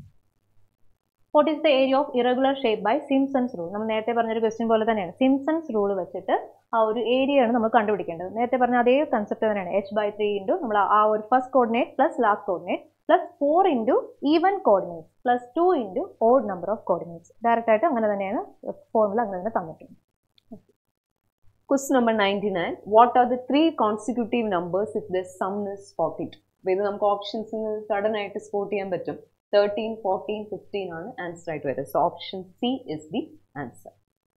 what is the area of irregular shape by Simpson's rule നമ്മൾ നേരത്തെ പറഞ്ഞൊരു question പോലെ തന്നെയാണ് Simpson's rule വെച്ചിട്ട് ആ ഒരു ഏരിയയാണ് നമ്മൾ കണ്ടുപിടിക്കേണ്ടത് നേരത്തെ പറഞ്ഞ അതേ കൺസെപ്റ്റ് തന്നെയാണ് എച്ച് ബൈ ത്രീ ഇൻറ്റു നമ്മൾ ആ ഒരു first coordinate plus last coordinate plus four into even coordinates plus two into odd number of coordinates direct ആയിട്ട് അങ്ങനെ തന്നെയാണ് ഫോർമുല അങ്ങനെ തന്നെ തന്നിട്ടുണ്ട് quest number ninety nine what are the three consecutive numbers if the sum is forty two അപ്പോൾ ഇത് നമുക്ക് options sudden ആയിട്ട് സ്പോട്ട് ചെയ്യാൻ പറ്റും തേർട്ടീൻ ഫോർട്ടീൻ ഫിഫ്റ്റീൻ ആണ് ആൻസർ ആയിട്ട് വരുന്നത് so option C is the answer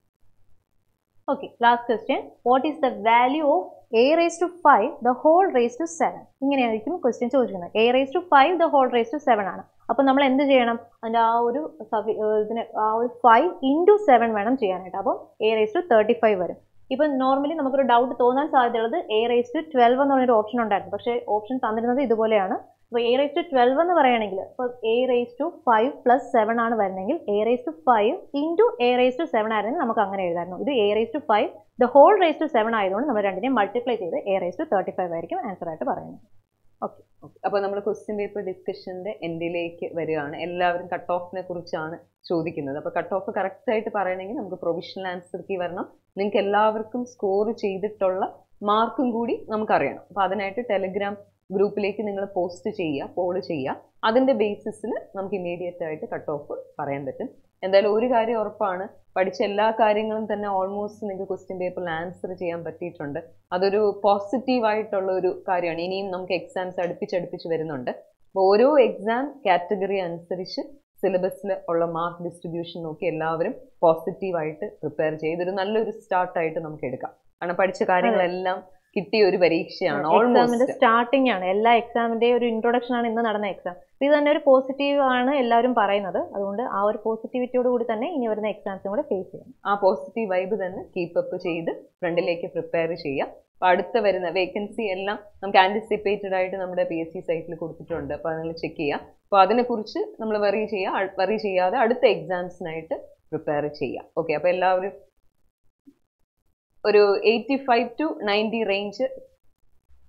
okay last question what is the value of a raise to five the whole raise to seven ഇങ്ങനെയായിരിക്കും ക്വസ്റ്റ്യൻ ചോദിക്കുന്നത് a raise to five the whole raise to seven ആണ് അപ്പോൾ നമ്മൾ എന്ത് ചെയ്യണം അതിൻ്റെ ആ ഒരു സബി ഇതിന് ആ ഒരു ഫൈവ് ഇൻറ്റു സെവൻ വേണം ചെയ്യാനായിട്ട് അപ്പോൾ a raise to thirty five വരും ഇപ്പം നോർമലി നമുക്കൊരു ഡൗട്ട് തോന്നാൻ സാധ്യതയുള്ളത് എ റേസ് ടു ട്വൽവ് എന്ന് പറഞ്ഞൊരു ഓപ്ഷൻ ഉണ്ടായിരുന്നു പക്ഷേ ഓപ്ഷൻ തന്നിരുന്നത് ഇതുപോലെയാണ് അപ്പോൾ എ റേസ് ടു ട്വൽവ് എന്ന് പറയുകയാണെങ്കിൽ ഇപ്പോൾ a raise to five plus seven ആണ് വരുന്നെങ്കിൽ a raise to five into a raise to seven ആയിരുന്നെങ്കിൽ നമുക്ക് അങ്ങനെ എഴുതായിരുന്നു ഇത് a raise to five the whole raise to seven ആയതുകൊണ്ട് നമ്മൾ രണ്ടിനെയും മൾട്ടിപ്ലൈ ചെയ്ത് a raise to thirty five ആയിരിക്കും ആൻസർ ആയിട്ട് പറയുന്നത് ഓക്കെ അപ്പോൾ നമ്മൾ ക്വസ്റ്റ്യൻ പേപ്പർ ഡിസ്കഷന്റെ എൻഡിലേക്ക് വരികയാണ് എല്ലാവരും കട്ട് ഓഫിനെ കുറിച്ചാണ് ചോദിക്കുന്നത് അപ്പോൾ കട്ട് ഓഫ് കറക്റ്റ് ആയിട്ട് പറയണമെങ്കിൽ നമുക്ക് പ്രൊവിഷണൽ ആൻസർ കീ വരണം നിങ്ങൾക്ക് എല്ലാവർക്കും സ്കോർ ചെയ്തിട്ടുള്ള മാർക്കും കൂടി നമുക്കറിയണം അപ്പോൾ അതിനായിട്ട് ടെലിഗ്രാം ഗ്രൂപ്പിലേക്ക് നിങ്ങൾ പോസ്റ്റ് ചെയ്യുക പോൾ ചെയ്യുക അതിന്റെ ബേസിസിൽ നമുക്ക് ഇമീഡിയറ്റ് ആയിട്ട് കട്ട് ഓഫ് പറയാൻ പറ്റും എന്തായാലും ഒരു കാര്യം ഉറപ്പാണ് പഠിച്ച എല്ലാ കാര്യങ്ങളും തന്നെ ഓൾമോസ്റ്റ് നിങ്ങൾക്ക് ക്വസ്റ്റ്യൻ പേപ്പറിൽ ആൻസർ ചെയ്യാൻ പറ്റിയിട്ടുണ്ട് അതൊരു പോസിറ്റീവ് ആയിട്ടുള്ള ഒരു കാര്യമാണ് ഇനിയും നമുക്ക് എക്സാംസ് അടുപ്പിച്ചടുപ്പിച്ച് വരുന്നുണ്ട് അപ്പോൾ ഓരോ എക്സാം കാറ്റഗറി അനുസരിച്ച് സിലബസിൽ ഉള്ള മാർക്ക് ഡിസ്ട്രിബ്യൂഷൻ നോക്കി എല്ലാവരും പോസിറ്റീവായിട്ട് പ്രിപ്പയർ ചെയ്ത് ഇതൊരു നല്ലൊരു സ്റ്റാർട്ടായിട്ട് നമുക്ക് എടുക്കാം കാരണം പഠിച്ച കാര്യങ്ങളെല്ലാം കിട്ടിയ ഒരു പരീക്ഷയാണ് എക്സാമിന്റെ ഓൾമോസ്റ്റ് സ്റ്റാർട്ടിംഗ് ആണ് എല്ലാ എക്സാമിന്റെ ഒരു ഇൻട്രൊഡക്ഷൻ ആണ് ഇന്ന് നടന്ന എക്സാം ഇത് തന്നെ ഒരു പോസിറ്റീവ് ആണ് എല്ലാവരും പറയുന്നത് അതുകൊണ്ട് ആ ഒരു പോസിറ്റിവിറ്റിയോട് കൂടി തന്നെ ഇനി വരുന്ന എക്സാംസും കൂടെ ഫേസ് ചെയ്യണം ആ പോസിറ്റീവ് വൈബ് തന്നെ കീപ്പ് അപ്പ് ചെയ്ത് ഫ്രണ്ടിലേക്ക് പ്രിപ്പയർ ചെയ്യാം അപ്പൊ അടുത്ത വരുന്ന വേക്കൻസി എല്ലാം നമുക്ക് ആന്റിസിപ്പേറ്റഡ് ആയിട്ട് നമ്മുടെ പി എസ് സി സൈറ്റിൽ കൊടുത്തിട്ടുണ്ട് അപ്പൊ നിങ്ങൾ ചെക്ക് ചെയ്യാം അപ്പൊ അതിനെക്കുറിച്ച് നമ്മൾ വെറി ചെയ്യുക വെറി ചെയ്യാതെ അടുത്ത എക്സാംസിനായിട്ട് പ്രിപ്പയർ ചെയ്യാം ഓക്കെ അപ്പൊ എല്ലാവരും ഒരു eighty five to ninety range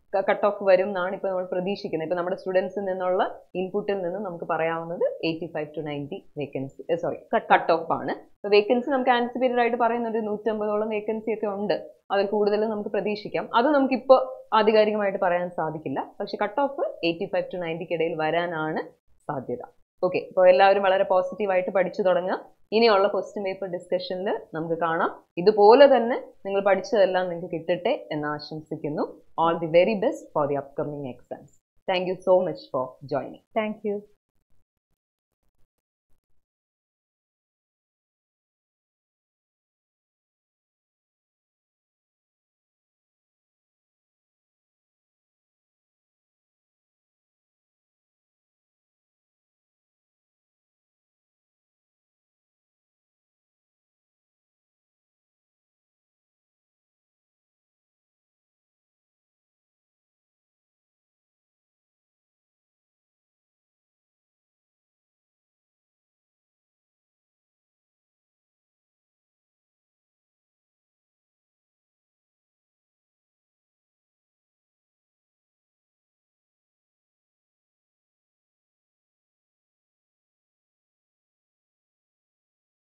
cut off വരും എന്നാണ് ഇപ്പോൾ നമ്മൾ പ്രതീക്ഷിക്കുന്നത് ഇപ്പോൾ നമ്മുടെ സ്റ്റുഡൻസിൽ നിന്നുള്ള ഇൻപുട്ടിൽ നിന്ന് നമുക്ക് പറയാവുന്നത് eighty five to ninety vacancy sorry cut off ആണ് ഇപ്പോൾ വേക്കൻസി നമുക്ക് ആൻറ്റിസിപ്പേറ്റഡ് ആയിട്ട് പറയുന്ന ഒരു നൂറ്റമ്പതോളം വേക്കൻസി ഒക്കെ ഉണ്ട് അതിൽ കൂടുതൽ നമുക്ക് പ്രതീക്ഷിക്കാം അത് നമുക്കിപ്പോൾ ആധികാരികമായിട്ട് പറയാൻ സാധിക്കില്ല പക്ഷെ cut off eighty five to നയൻറ്റിക്ക് ഇടയിൽ വരാനാണ് സാധ്യത ഓക്കെ അപ്പോൾ എല്ലാവരും വളരെ പോസിറ്റീവായിട്ട് പഠിച്ചു തുടങ്ങുക ഇനിയുള്ള ക്വസ്റ്റ്യൻ പേപ്പർ ഡിസ്കഷനിൽ നമുക്ക് കാണാം ഇതുപോലെ തന്നെ നിങ്ങൾ പഠിച്ചതെല്ലാം നിങ്ങൾക്ക് കിട്ടട്ടെ എന്ന് ആശംസിക്കുന്നു all the very best for the upcoming exams thank you so much for joining thank U